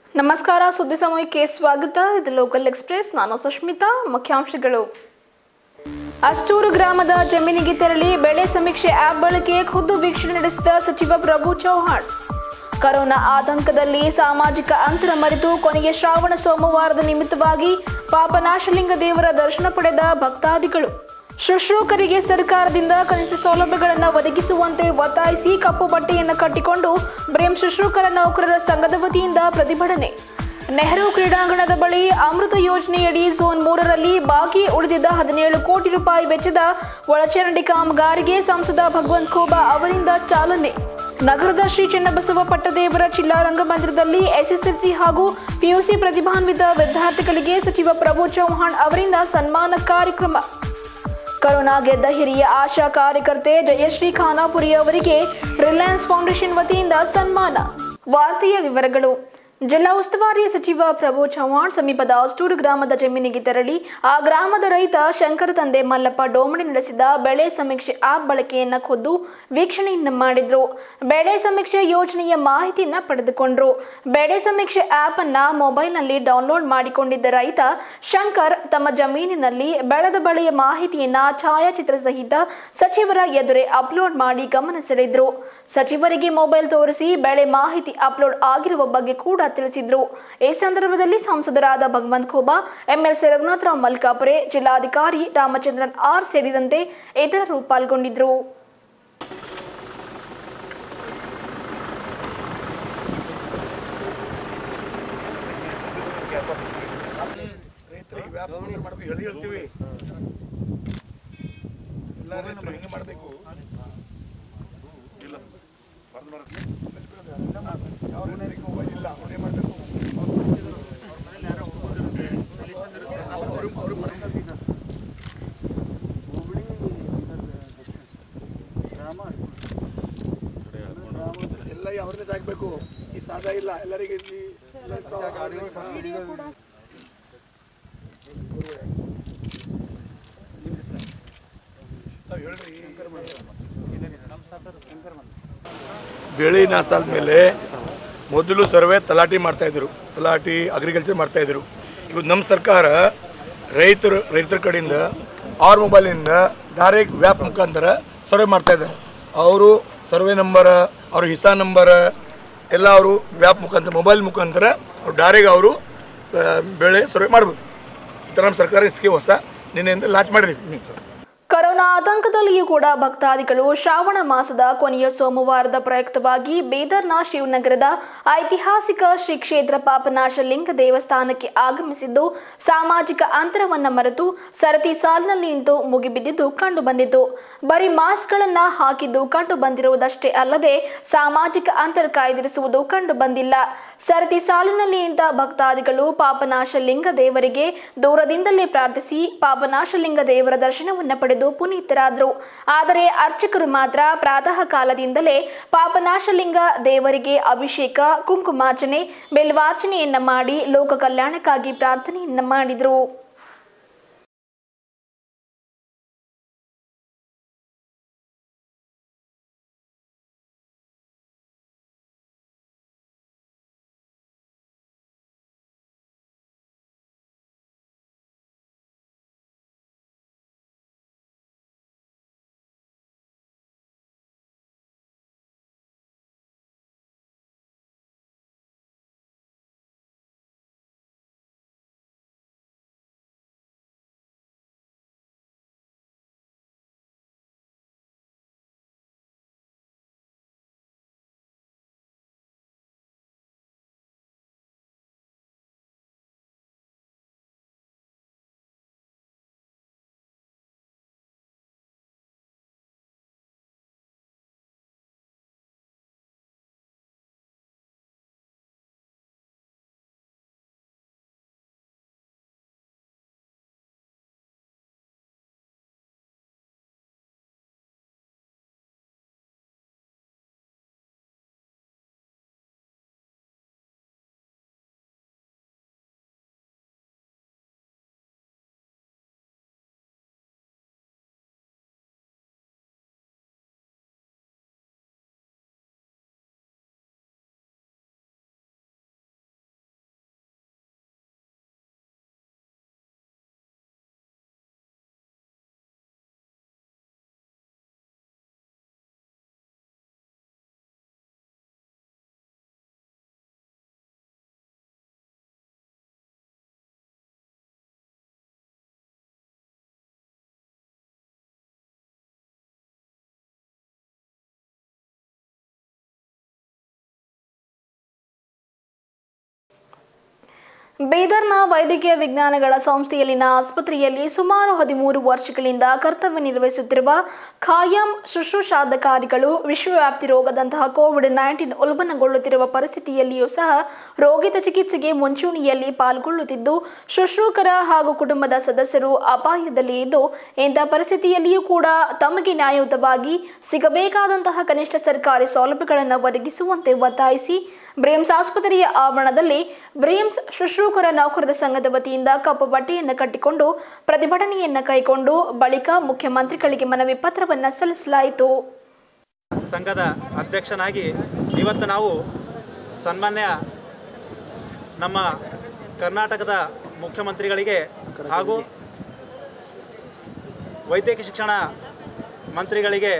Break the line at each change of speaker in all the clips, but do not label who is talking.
ನಮಸ್ಕಾರ ಸುದ್ದಿ ಸಮಯಕ್ಕೆ ಸ್ವಾಗತ ಇದು ಲೋಕಲ್ ಎಕ್ಸ್ಪ್ರೆಸ್ ನಾನು ಸುಷ್ಮಿತಾ ಮುಖ್ಯಾಂಶಗಳು ಅಷ್ಟೂರು ಗ್ರಾಮದ ಜಮೀನಿಗೆ ತೆರಳಿ ಬೆಳೆ ಸಮೀಕ್ಷೆ ಆಪ್ ಬಳಕೆ ಖುದ್ದು ವೀಕ್ಷಣೆ ನಡೆಸಿದ ಸಚಿವ ಪ್ರಭು ಚೌಹಾಣ್ ಕರೋನಾ ಆತಂಕದಲ್ಲಿ ಸಾಮಾಜಿಕ ಅಂತರ ಮರೆತು ಕೊನೆಗೆ ಶ್ರಾವಣ ಸೋಮವಾರದ ನಿಮಿತ್ತವಾಗಿ ಪಾಪನಾಶಲಿಂಗ ದೇವರ ದರ್ಶನ ಪಡೆದ ಭಕ್ತಾದಿಗಳು ಶುಶ್ರೂಷಕರಿಗೆ ಸರ್ಕಾರದಿಂದ ಕನಿಷ್ಠ ಸೌಲಭ್ಯಗಳನ್ನು ಒದಗಿಸುವಂತೆ ಒತ್ತಾಯಿಸಿ ಕಪ್ಪು ಬಟ್ಟೆಯನ್ನು ಕಟ್ಟಿಕೊಂಡು ಬ್ರೇಮ್ ಶುಶ್ರೂಷಕರ ನೌಕರರ ಸಂಘದ ವತಿಯಿಂದ ಪ್ರತಿಭಟನೆ ನೆಹರು ಕ್ರೀಡಾಂಗಣದ ಬಳಿ ಅಮೃತ ಯೋಜನೆಯಡಿ ಝೋನ್ ಮೂರರಲ್ಲಿ ಬಾಕಿ ಉಳಿದಿದ್ದ ಹದಿನೇಳು ಕೋಟಿ ರೂಪಾಯಿ ವೆಚ್ಚದ ಒಳಚರಂಡಿ ಕಾಮಗಾರಿಗೆ ಸಂಸದ ಭಗವಂತ್ ಖೂಬಾ ಅವರಿಂದ ಚಾಲನೆ ನಗರದ ಶ್ರೀ ಚನ್ನಬಸವ ಪಟ್ಟದೇವರ ಜಿಲ್ಲಾ ರಂಗಮಂದಿರದಲ್ಲಿ ಎಸ್ಎಸ್ಎಲ್ಸಿ ಹಾಗೂ ಪಿಯುಸಿ ಪ್ರತಿಭಾನ್ವಿತ ವಿದ್ಯಾರ್ಥಿಗಳಿಗೆ ಸಚಿವ ಪ್ರಭು ಚೌಹಾಣ್ ಅವರಿಂದ ಸನ್ಮಾನ ಕಾರ್ಯಕ್ರಮ ಕರೋನಾ ಗೆದ್ದ ಹಿರಿಯ ಆಶಾ ಕಾರ್ಯಕರ್ತೆ ಜಯಶ್ರೀ ಖಾನಾಪುರಿ ಅವರಿಗೆ ರಿಲಯನ್ಸ್ ಫೌಂಡೇಶನ್ ವತಿಯಿಂದ ಸನ್ಮಾನ ವಾರ್ತೆಯ ವಿವರಗಳು ಜಿಲ್ಲಾ ಉಸ್ತುವಾರಿ ಸಚಿವ ಪ್ರಭು ಚವ್ಹಾಣ್ ಸಮೀಪದ ಅಷ್ಟೂರು ಗ್ರಾಮದ ಜಮೀನಿಗೆ ತೆರಳಿ ಆ ಗ್ರಾಮದ ರೈತ ಶಂಕರ ತಂದೆ ಮಲ್ಲಪ್ಪ ಡೋಮಣಿ ನಡೆಸಿದ ಬೆಳೆ ಸಮೀಕ್ಷೆ ಆಪ್ ಬಳಕೆಯನ್ನ ಖುದ್ದು ವೀಕ್ಷಣೆಯನ್ನ ಮಾಡಿದ್ರು ಬೆಳೆ ಸಮೀಕ್ಷೆ ಯೋಜನೆಯ ಮಾಹಿತಿಯನ್ನ ಪಡೆದುಕೊಂಡ್ರು ಬೆಳೆ ಸಮೀಕ್ಷೆ ಆಪ್ ಅನ್ನ ಮೊಬೈಲ್ನಲ್ಲಿ ಡೌನ್ಲೋಡ್ ಮಾಡಿಕೊಂಡಿದ್ದ ರೈತ ಶಂಕರ್ ತಮ್ಮ ಜಮೀನಿನಲ್ಲಿ ಬೆಳೆದ ಬೆಳೆಯ ಮಾಹಿತಿಯನ್ನ ಛಾಯಾಚಿತ್ರ ಸಹಿತ ಸಚಿವರ ಎದುರೇ ಅಪ್ಲೋಡ್ ಮಾಡಿ ಗಮನ ಸೆಳೆದ್ರು ಸಚಿವರಿಗೆ ಮೊಬೈಲ್ ತೋರಿಸಿ ಬೆಳೆ ಮಾಹಿತಿ ಅಪ್ಲೋಡ್ ಆಗಿರುವ ಬಗ್ಗೆ ಕೂಡ ತಿಳಿಸಿದ್ರು ಈ ಸಂದರ್ಭದಲ್ಲಿ ಸಂಸದರಾದ ಭಗವಂತ್ ಖೋಬಾ ಎಂಎಲ್ಸಿ ರಘುನಾಥರಾವ್ ಮಲ್ಕಾಪುರೆ ಜಿಲ್ಲಾಧಿಕಾರಿ ರಾಮಚಂದ್ರನ್ ಆರ್ ಸೇರಿದಂತೆ ಇತರರು ಪಾಲ್ಗೊಂಡಿದ್ರು
ರೈತರಿಗೆ ವ್ಯಾಪಾರ ಮಾಡಬೇಕು ಹೇಳಿ ಹೇಳ್ತೀವಿ ಎಲ್ಲ ರೈತರು ಹಿಂಗೆ ಮಾಡಬೇಕು ಇಲ್ಲ ಯಾವ ರೈತರಿಗೂ ಮೊಬೈಲ್ ಇಲ್ಲ ಅವ್ರು ಏನು ಮಾಡಬೇಕು ಎಲ್ಲ ಅವ್ರನ್ನೇ ಸಾಕ್ಬೇಕು ಈ ಸಾದ ಇಲ್ಲ ಎಲ್ಲರಿಗೆ ಇಲ್ಲಿ ಎಲ್ಲ ತಾವು- ತಾವು ಹೇಳ್ರಿ ಬೆಳೆ ನಾಶ ಆದ್ಮೇಲೆ ಮೊದಲು ಸರ್ವೆ ತಲಾಟಿ ಮಾಡ್ತಾ ಇದ್ರು ತಲಾಟಿ ಅಗ್ರಿಕಲ್ಚರ್ ಮಾಡ್ತಾ ಇದ್ರು ಇವತ್ತು ನಮ್ಮ ಸರ್ಕಾರ ರೈತರು ರೈತರ ಕಡೆಯಿಂದ ಅವ್ರ ಮೊಬೈಲಿಂದ ಡೈರೆಕ್ಟ್ ವ್ಯಾಪ್ ಮುಖಾಂತರ ಸರ್ವೆ ಮಾಡ್ತಾ ಇದ್ದಾರೆ ಅವರು ಸರ್ವೆ ನಂಬರ್ ಅವ್ರ ಹಿಸಾ ನಂಬರ್ ಎಲ್ಲ ಅವರು ವ್ಯಾಪ್ ಮುಖಾಂತರ ಮೊಬೈಲ್ ಮುಖಾಂತರ ಅವ್ರು ಡೈರೆಕ್ಟ್ ಅವರು ಆ, ಬೆಳೆ ಸರ್ವೆ ಮಾಡ್ಬೋದು ಈ ಥರ ನಮ್ಮ ಸರ್ಕಾರ ಸ್ಕೀಮ್ ಹೊಸ ನಿನ್ನೆಯಿಂದ ಲಾಂಚ್ ಮಾಡಿದ್ದೀವಿ
ಕರೋನಾ ಆತಂಕದಲ್ಲಿಯೂ ಕೂಡ ಭಕ್ತಾದಿಗಳು ಶ್ರಾವಣ ಮಾಸದ ಕೊನೆಯ ಸೋಮವಾರದ ಪ್ರಯುಕ್ತವಾಗಿ ಬೀದರ್ನ ಶಿವನಗರದ ಐತಿಹಾಸಿಕ ಶ್ರೀ ಕ್ಷೇತ್ರ ಪಾಪನಾಶ ಲಿಂಗ ದೇವಸ್ಥಾನಕ್ಕೆ ಆಗಮಿಸಿದ್ದು ಸಾಮಾಜಿಕ ಅಂತರವನ್ನ ಮರೆತು ಸರತಿ ಸಾಲಿನಲ್ಲಿ ನಿಂತು ಮುಗಿಬಿದ್ದಿದ್ದು ಕಂಡು ಬಂದಿತು ಬರೀ ಮಾಸ್ಕ್ಗಳನ್ನ ಹಾಕಿದ್ದು ಕಂಡು ಬಂದಿರುವುದಷ್ಟೇ ಅಲ್ಲದೆ ಸಾಮಾಜಿಕ ಅಂತರ ಕಾಯ್ದಿರಿಸುವುದು ಕಂಡು ಬಂದಿಲ್ಲ ಸರತಿ ಸಾಲಿನಲ್ಲಿ ನಿಂತ ಭಕ್ತಾದಿಗಳು ಪಾಪನಾಶ ಲಿಂಗ ದೇವರಿಗೆ ದೂರದಿಂದಲೇ ಪ್ರಾರ್ಥಿಸಿ ಪಾಪನಾಶ ಲಿಂಗ ದೇವರ ದರ್ಶನವನ್ನ ಪಡೆದು ಪುನೀತರಾದರು ಆದರೆ ಅರ್ಚಕರು ಮಾತ್ರ ಪ್ರಾತಃ ಕಾಲದಿಂದಲೇ ಪಾಪನಾಶಲಿಂಗ ದೇವರಿಗೆ ಅಭಿಷೇಕ ಕುಂಕುಮಾರ್ಚನೆ ಬೆಲ್ವಾರ್ಚನೆಯನ್ನ ಮಾಡಿ ಲೋಕ ಕಲ್ಯಾಣಕ್ಕಾಗಿ ಪ್ರಾರ್ಥನೆಯನ್ನ ಮಾಡಿದರು ಬೀದರ್ನ ವೈದ್ಯಕೀಯ ವಿಜ್ಞಾನಗಳ ಸಂಸ್ಥೆಯಲ್ಲಿನ ಆಸ್ಪತ್ರೆಯಲ್ಲಿ ಸುಮಾರು ಹದಿಮೂರು ವರ್ಷಗಳಿಂದ ಕರ್ತವ್ಯ ನಿರ್ವಹಿಸುತ್ತಿರುವ ಖಾಯಂ ಶುಶ್ರೂಷಾಧಿಕಾರಿಗಳು ವಿಶ್ವವ್ಯಾಪ್ತಿ ರೋಗದಂತಹ ಕೋವಿಡ್ ನೈನ್ಟೀನ್ ಉಲ್ಬಣಗೊಳ್ಳುತ್ತಿರುವ ಪರಿಸ್ಥಿತಿಯಲ್ಲಿಯೂ ಸಹ ರೋಗಿತ ಚಿಕಿತ್ಸೆಗೆ ಮುಂಚೂಣಿಯಲ್ಲಿ ಪಾಲ್ಗೊಳ್ಳುತ್ತಿದ್ದು ಶುಶ್ರೂಷಕರ ಹಾಗೂ ಕುಟುಂಬದ ಸದಸ್ಯರು ಅಪಾಯದಲ್ಲಿ ಇದ್ದು ಇಂಥ ಪರಿಸ್ಥಿತಿಯಲ್ಲಿಯೂ ಕೂಡ ತಮಗೆ ನ್ಯಾಯಯುತವಾಗಿ ಸಿಗಬೇಕಾದಂತಹ ಕನಿಷ್ಠ ಸರ್ಕಾರಿ ಸೌಲಭ್ಯಗಳನ್ನು ಒದಗಿಸುವಂತೆ ಒತ್ತಾಯಿಸಿ ಬ್ರೇಮ್ಸ್ ಆಸ್ಪತ್ರೆಯ ಆವರಣದಲ್ಲಿ ಬ್ರೇಮ್ಸ್ ಶುಶ್ರೂಷಕರ ನೌಕರರ ಸಂಘದ ವತಿಯಿಂದ ಕಪ್ಪು ಬಟ್ಟೆಯನ್ನು ಕಟ್ಟಿಕೊಂಡು ಪ್ರತಿಭಟನೆಯನ್ನು ಕೈಗೊಂಡು ಬಳಿಕ ಮುಖ್ಯಮಂತ್ರಿಗಳಿಗೆ ಮನವಿ ಪತ್ರವನ್ನು ಸಲ್ಲಿಸಲಾಯಿತು
ಸಂಘದ ಅಧ್ಯಕ್ಷನಾಗಿ ಇವತ್ತು ನಾವು ಸನ್ಮಾನ್ಯ ನಮ್ಮ ಕರ್ನಾಟಕದ ಮುಖ್ಯಮಂತ್ರಿಗಳಿಗೆ ಹಾಗೂ ವೈದ್ಯಕೀಯ ಶಿಕ್ಷಣ ಮಂತ್ರಿಗಳಿಗೆ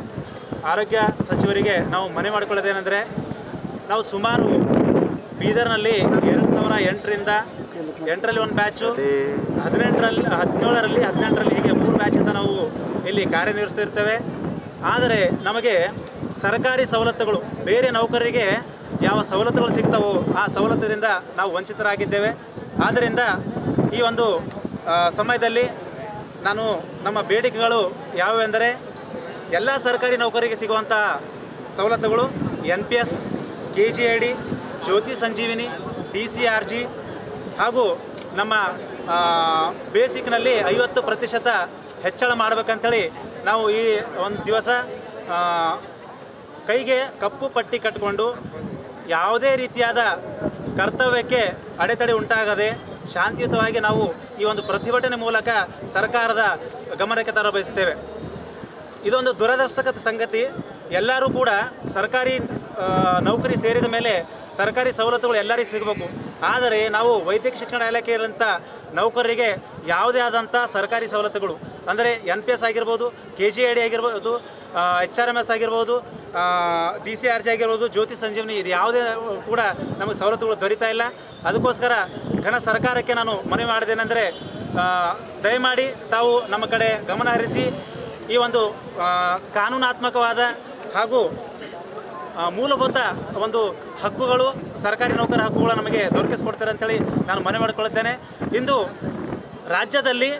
ಆರೋಗ್ಯ ಸಚಿವರಿಗೆ ನಾವು ಮನವಿ ಮಾಡಿಕೊಳ್ಳೋದೇನೆಂದರೆ ನಾವು ಸುಮಾರು ಬೀದರ್ನಲ್ಲಿ ಎರಡು ಸಾವಿರ ಎಂಟರಿಂದ ಎಂಟರಲ್ಲಿ ಒಂದು ಬ್ಯಾಚು ಹದಿನೆಂಟರಲ್ಲಿ ಹದಿನೇಳರಲ್ಲಿ ಹದಿನೆಂಟರಲ್ಲಿ ಹೀಗೆ ಮೂರು ಬ್ಯಾಚಿಂದ ನಾವು ಇಲ್ಲಿ ಕಾರ್ಯನಿರ್ವಹಿಸ್ತಿರ್ತೇವೆ ಆದರೆ ನಮಗೆ ಸರ್ಕಾರಿ ಸವಲತ್ತುಗಳು ಬೇರೆ ನೌಕರರಿಗೆ ಯಾವ ಸವಲತ್ತುಗಳು ಸಿಗ್ತವೋ ಆ ಸವಲತ್ತಿನಿಂದ ನಾವು ವಂಚಿತರಾಗಿದ್ದೇವೆ ಆದ್ದರಿಂದ ಈ ಒಂದು ಆ, ಸಮಯದಲ್ಲಿ ನಾನು ನಮ್ಮ ಬೇಡಿಕೆಗಳು ಯಾವುವೆಂದರೆ ಎಲ್ಲ ಸರ್ಕಾರಿ ನೌಕರಿಗೆ ಸಿಗುವಂಥ ಸವಲತ್ತುಗಳು N P S K G I D Jyothi Sanjeevini D C R G ಹಾಗೂ ನಮ್ಮ ಆ, ಬೇಸಿಕ್ನಲ್ಲಿ ಐವತ್ತು ಪ್ರತಿಶತ ಹೆಚ್ಚಳ ಮಾಡಬೇಕಂತೇಳಿ ನಾವು ಈ ಒಂದು ದಿವಸ ಆ, ಕೈಗೆ ಕಪ್ಪು ಪಟ್ಟಿ ಕಟ್ಟಿಕೊಂಡು ಯಾವುದೇ ರೀತಿಯಾದ ಕರ್ತವ್ಯಕ್ಕೆ ಅಡೆತಡೆ ಉಂಟಾಗದೆ ಶಾಂತಿಯುತವಾಗಿ ನಾವು ಈ ಒಂದು ಪ್ರತಿಭಟನೆ ಮೂಲಕ ಸರ್ಕಾರದ ಗಮನಕ್ಕೆ ತರಬಯಸ್ತೇವೆ ಇದೊಂದು ದುರದೃಷ್ಟಕರ ಸಂಗತಿ ಎಲ್ಲರೂ ಕೂಡ ಸರ್ಕಾರಿ ಆ, ನೌಕರಿ ಸೇರಿದ ಮೇಲೆ ಸರ್ಕಾರಿ ಸವಲತ್ತುಗಳು ಎಲ್ಲರಿಗೂ ಸಿಗಬೇಕು ಆದರೆ ನಾವು ವೈದ್ಯಕೀಯ ಶಿಕ್ಷಣ ಇಲಾಖೆಯಲ್ಲಿಂಥ ನೌಕರರಿಗೆ ಯಾವುದೇ ಆದಂಥ ಸರ್ಕಾರಿ ಸವಲತ್ತುಗಳು ಅಂದರೆ ಎನ್ ಪಿ ಎಸ್ ಆಗಿರ್ಬೋದು ಕೆ ಜಿ ಐ ಡಿ ಆಗಿರ್ಬೋದು ಎಚ್ ಆರ್ ಎಮ್ ಎಸ್ ಆಗಿರ್ಬೋದು ಡಿ ಸಿ ಆರ್ ಜಿ ಆಗಿರ್ಬೋದು ಜ್ಯೋತಿ ಸಂಜೀವನಿ ಇದು ಯಾವುದೇ ಕೂಡ ನಮಗೆ ಸವಲತ್ತುಗಳು ದೊರೀತಾ ಇಲ್ಲ ಅದಕ್ಕೋಸ್ಕರ ಘನ ಸರ್ಕಾರಕ್ಕೆ ನಾನು ಮನವಿ ಮಾಡಿದ್ದೇನೆಂದರೆ ಆ, ದಯಮಾಡಿ ತಾವು ನಮ್ಮ ಕಡೆ ಗಮನ ಹರಿಸಿ ಈ ಒಂದು ಆ, ಕಾನೂನಾತ್ಮಕವಾದ ಹಾಗೂ ಆ, ಮೂಲಭೂತ ಒಂದು ಹಕ್ಕುಗಳು ಸರ್ಕಾರಿ ನೌಕರ ಹಕ್ಕುಗಳು ನಮಗೆ ದೊರಕಿಸ್ಕೊಡ್ತಾರೆ ಅಂತೇಳಿ ನಾನು ಮನವಿ ಮಾಡಿಕೊಳ್ಳುತ್ತೇನೆ ಇಂದು ರಾಜ್ಯದಲ್ಲಿ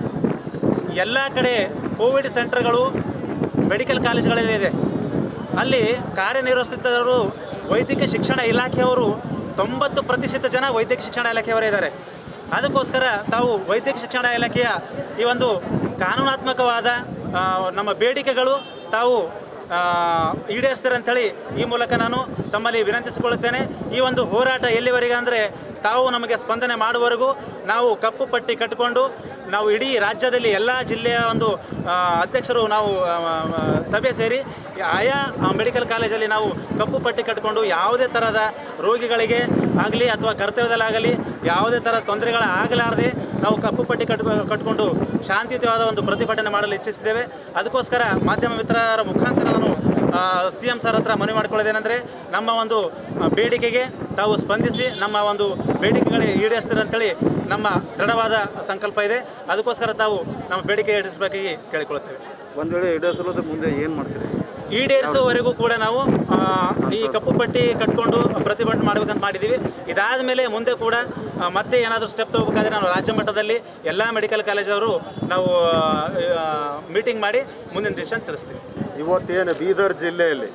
ಎಲ್ಲ ಕಡೆ ಕೋವಿಡ್ ಸೆಂಟರ್ಗಳು ಮೆಡಿಕಲ್ ಕಾಲೇಜುಗಳಲ್ಲಿ ಇದೆ ಅಲ್ಲಿ ಕಾರ್ಯನಿರ್ವಹಿಸುತ್ತಿದ್ದವರು ವೈದ್ಯಕೀಯ ಶಿಕ್ಷಣ ಇಲಾಖೆಯವರು ತೊಂಬತ್ತು ಪ್ರತಿಶತ ಜನ ವೈದ್ಯಕೀಯ ಶಿಕ್ಷಣ ಇಲಾಖೆಯವರೇ ಇದ್ದಾರೆ ಅದಕ್ಕೋಸ್ಕರ ತಾವು ವೈದ್ಯಕೀಯ ಶಿಕ್ಷಣ ಇಲಾಖೆಯ ಈ ಒಂದು ಕಾನೂನಾತ್ಮಕವಾದ ಆ, ನಮ್ಮ ಬೇಡಿಕೆಗಳು ತಾವು ಆ, ಈಡೇರಿಸ್ತಾರೆ ಅಂಥೇಳಿ ಈ ಮೂಲಕ ನಾನು ತಮ್ಮಲ್ಲಿ ವಿನಂತಿಸಿಕೊಳ್ಳುತ್ತೇನೆ ಈ ಒಂದು ಹೋರಾಟ ಎಲ್ಲಿವರೆಗೆ ಅಂದರೆ ತಾವು ನಮಗೆ ಸ್ಪಂದನೆ ಮಾಡುವವರೆಗೂ ನಾವು ಕಪ್ಪು ಪಟ್ಟಿ ಕಟ್ಟಿಕೊಂಡು ನಾವು ಇಡೀ ರಾಜ್ಯದಲ್ಲಿ ಎಲ್ಲ ಜಿಲ್ಲೆಯ ಒಂದು ಆ, ಅಧ್ಯಕ್ಷರು ನಾವು ಆ, ಆ, ಸಭೆ ಸೇರಿ ಆಯಾ ಆ, ಮೆಡಿಕಲ್ ಕಾಲೇಜಲ್ಲಿ ನಾವು ಕಪ್ಪು ಪಟ್ಟಿ ಕಟ್ಟಿಕೊಂಡು ಯಾವುದೇ ಥರದ ರೋಗಿಗಳಿಗೆ ಆಗಲಿ ಅಥವಾ ಕರ್ತವ್ಯದಲ್ಲಾಗಲಿ ಯಾವುದೇ ಥರ ತೊಂದರೆಗಳ ಆಗಲಾರದೆ ನಾವು ಕಪ್ಪು ಪಟ್ಟಿ ಕಟ್ ಕಟ್ಟಿಕೊಂಡು ಶಾಂತಿಯುತವಾದ ಒಂದು ಪ್ರತಿಭಟನೆ ಮಾಡಲು ಇಚ್ಛಿಸಿದ್ದೇವೆ ಅದಕ್ಕೋಸ್ಕರ ಮಾಧ್ಯಮ ಮಿತ್ರರ ಮುಖಾಂತರ ನಾನು ಸಿ ಎಂ ಸರ್ ಹತ್ರ ಮನವಿ ಮಾಡ್ಕೊಳ್ಳೋದೇನೆಂದರೆ ನಮ್ಮ ಒಂದು ಆ, ಬೇಡಿಕೆಗೆ ತಾವು ಸ್ಪಂದಿಸಿ ನಮ್ಮ ಒಂದು ಬೇಡಿಕೆಗಳಿಗೆ ಈಡೇರಿಸ್ತೀರ ಅಂತೇಳಿ ನಮ್ಮ ದೃಢವಾದ ಸಂಕಲ್ಪ ಇದೆ ಅದಕ್ಕೋಸ್ಕರ ತಾವು ನಮ್ಮ ಬೇಡಿಕೆ ಈಡೇರಿಸಬೇಕಾಗಿ ಕೇಳಿಕೊಳ್ಳುತ್ತೇವೆ
ಒಂದು ವೇಳೆ ಈಡೇರಿಸಲು ಮುಂದೆ ಏನು ಮಾಡ್ತೀರಿ
ಈಡೇರಿಸುವವರೆಗೂ ಕೂಡ ನಾವು ಆ, ಈ ಕಪ್ಪು ಪಟ್ಟಿ ಕಟ್ಕೊಂಡು ಪ್ರತಿಭಟನೆ ಮಾಡ್ಬೇಕಂತ ಮಾಡಿದ್ದೀವಿ ಇದಾದ ಮೇಲೆ ಮುಂದೆ ಕೂಡ ಆ, ಮತ್ತೆ ಏನಾದರೂ ಸ್ಟೆಪ್ ತಗೋಬೇಕಾದ್ರೆ ನಾವು ರಾಜ್ಯ ಮಟ್ಟದಲ್ಲಿ ಎಲ್ಲ ಮೆಡಿಕಲ್ ಕಾಲೇಜವರು ನಾವು ಮೀಟಿಂಗ್ ಮಾಡಿ ಮುಂದಿನ ಡಿಸಿಷನ್ ತಿಳಿಸ್ತೀವಿ
ಇವತ್ತೇನು ಬೀದರ್ ಜಿಲ್ಲೆಯಲ್ಲಿ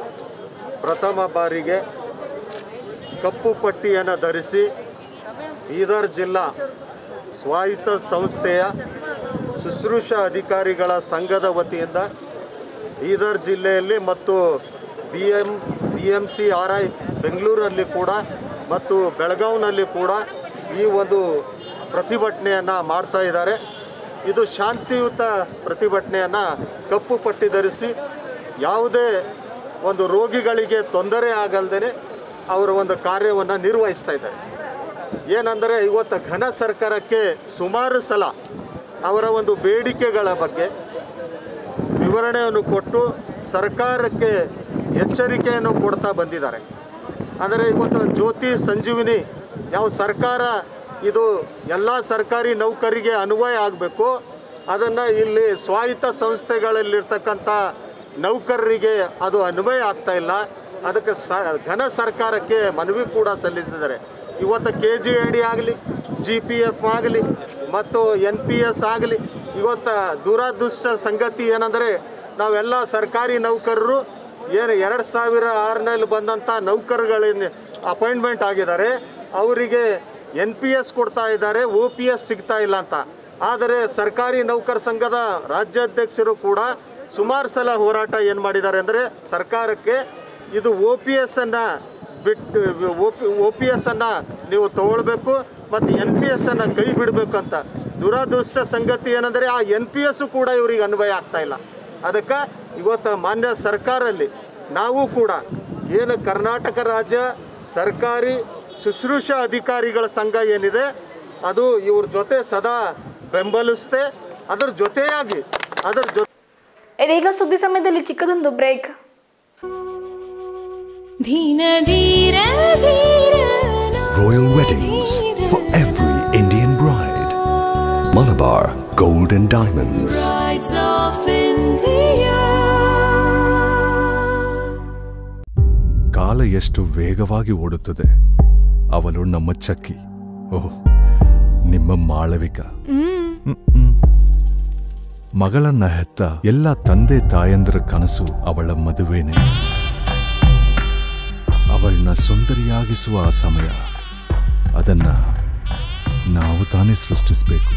ಪ್ರಥಮ ಬಾರಿಗೆ ಕಪ್ಪು ಪಟ್ಟಿಯನ್ನು ಧರಿಸಿ ಬೀದರ್ ಜಿಲ್ಲಾ ಸ್ವಾಯತ್ತ ಸಂಸ್ಥೆಯ ಶುಶ್ರೂಷಾ ಅಧಿಕಾರಿಗಳ ಸಂಘದ ವತಿಯಿಂದ ಬೀದರ್ ಜಿಲ್ಲೆಯಲ್ಲಿ ಮತ್ತು B M B M C R I ಬೆಂಗಳೂರಲ್ಲಿ ಕೂಡ ಮತ್ತು ಬೆಳಗಾವಿನಲ್ಲಿ ಕೂಡ ಈ ಒಂದು ಪ್ರತಿಭಟನೆಯನ್ನು ಮಾಡ್ತಾ ಇದ್ದಾರೆ ಇದು ಶಾಂತಿಯುತ ಪ್ರತಿಭಟನೆಯನ್ನು ಕಪ್ಪು ಪಟ್ಟಿ ಧರಿಸಿ ಯಾವುದೇ ಒಂದು ರೋಗಿಗಳಿಗೆ ತೊಂದರೆ ಆಗಲ್ದೇ ಅವರ ಒಂದು ಕಾರ್ಯವನ್ನು ನಿರ್ವಹಿಸ್ತಾ ಇದ್ದಾರೆ ಏನಂದರೆ ಇವತ್ತು ಘನ ಸರ್ಕಾರಕ್ಕೆ ಸುಮಾರು ಸಲ ಅವರ ಒಂದು ಬೇಡಿಕೆಗಳ ಬಗ್ಗೆ ವಿವರಣೆಯನ್ನು ಕೊಟ್ಟು ಸರ್ಕಾರಕ್ಕೆ ಎಚ್ಚರಿಕೆಯನ್ನು ಕೊಡ್ತಾ ಬಂದಿದ್ದಾರೆ ಅಂದರೆ ಇವತ್ತು ಜ್ಯೋತಿ ಸಂಜೀವಿನಿ ಯಾವ ಸರ್ಕಾರ ಇದು ಎಲ್ಲ ಸರ್ಕಾರಿ ನೌಕರಿಗೆ ಅನ್ವಯ ಆಗಬೇಕು ಅದನ್ನು ಇಲ್ಲಿ ಸ್ವಾಯತ್ತ ಸಂಸ್ಥೆಗಳಲ್ಲಿರ್ತಕ್ಕಂಥ ನೌಕರರಿಗೆ ಅದು ಅನ್ವಯ ಆಗ್ತಾ ಇಲ್ಲ ಅದಕ್ಕೆ ಸ ಘನ ಸರ್ಕಾರಕ್ಕೆ ಮನವಿ ಕೂಡ ಸಲ್ಲಿಸಿದ್ದಾರೆ ಇವತ್ತು ಕೆ ಜಿ ಐ ಡಿ ಆಗಲಿ ಜಿ ಪಿ ಎಫ್ ಆಗಲಿ ಮತ್ತು ಎನ್ ಪಿ ಎಸ್ ಆಗಲಿ ಇವತ್ತು ದುರಾದೃಷ್ಟ ಸಂಗತಿ ಏನಂದರೆ ನಾವೆಲ್ಲ ಸರ್ಕಾರಿ ನೌಕರರು ಏನು ಎರಡು ಸಾವಿರ ಆರನಲ್ಲಿ ಬಂದಂಥ ನೌಕರಗಳೇನು ಅಪಾಯಿಂಟ್ಮೆಂಟ್ ಆಗಿದ್ದಾರೆ ಅವರಿಗೆ ಎನ್ ಪಿ ಎಸ್ ಕೊಡ್ತಾ ಇದ್ದಾರೆ ಒ ಪಿ ಎಸ್ ಸಿಗ್ತಾ ಇಲ್ಲ ಅಂತ ಆದರೆ ಸರ್ಕಾರಿ ನೌಕರ ಸಂಘದ ರಾಜ್ಯಾಧ್ಯಕ್ಷರು ಕೂಡ ಸುಮಾರು ಸಲ ಹೋರಾಟ ಏನು ಮಾಡಿದ್ದಾರೆ ಅಂದರೆ ಸರ್ಕಾರಕ್ಕೆ ಇದು ಒ ಪಿ ಎಸ್ ಅನ್ನು ಬಿಟ್ಟು O P O P S ಅನ್ನು ನೀವು ತಗೊಳ್ಬೇಕು ಮತ್ತು ಎನ್ ಪಿ ಎಸ್ ಅನ್ನು ಕೈ ಬಿಡಬೇಕು ಅಂತ ದುರಾದೃಷ್ಟ ಸಂಗತಿ ಏನಂದರೆ ಆ ಎನ್ ಪಿ ಎಸ್ಸು ಕೂಡ ಇವರಿಗೆ ಅನ್ವಯ ಆಗ್ತಾ ಇಲ್ಲ ಅದಕ್ಕೆ ಇವತ್ತು ಮಾನ್ಯ ಸರ್ಕಾರಲ್ಲಿ ನಾವು ಕೂಡ ಏನು ಕರ್ನಾಟಕ ರಾಜ್ಯ ಸರ್ಕಾರಿ ಶುಶ್ರೂಷಾ ಅಧಿಕಾರಿಗಳ ಸಂಘ ಏನಿದೆ ಅದು ಇವ್ರ ಜೊತೆ ಸದಾ ಬೆಂಬಲಿಸುತ್ತೆ ಅದರ ಜೊತೆಯಾಗಿ ಅದರ ಜೊತೆ
ಇದೀಗ ಸುದ್ದಿ ಸಮಯದಲ್ಲಿ ಚಿಕ್ಕದೊಂದು ಬ್ರೇಕ್
ಧೀನ ಧೀರ ಧೀರ
Royal weddings for every Indian bride. Malabar Gold and Diamonds.
Brides of India.
ಕಾಲ ಎಷ್ಟು ವೇಗವಾಗಿ ಓಡುತ್ತದೆ ಅವಳು ನಮ್ಮ ಚಕ್ಕಿ ಓಹ್ ನಿಮ್ಮ ಮಾಳವಿಕ ಹ್ಮ್, ಹ್ಮ್. ಮಗಳನ್ನ ಹೆತ್ತ ಎಲ್ಲ ತಂದೆ ತಾಯಂದ್ರ ಕನಸು ಅವಳ ಮದುವೆನೆ ಅವಳನ್ನ ಸುಂದರಿಯಾಗಿಸುವ ಆ ಸಮಯ ಅದನ್ನ ನಾವು ತಾನೇ ಸೃಷ್ಟಿಸಬೇಕು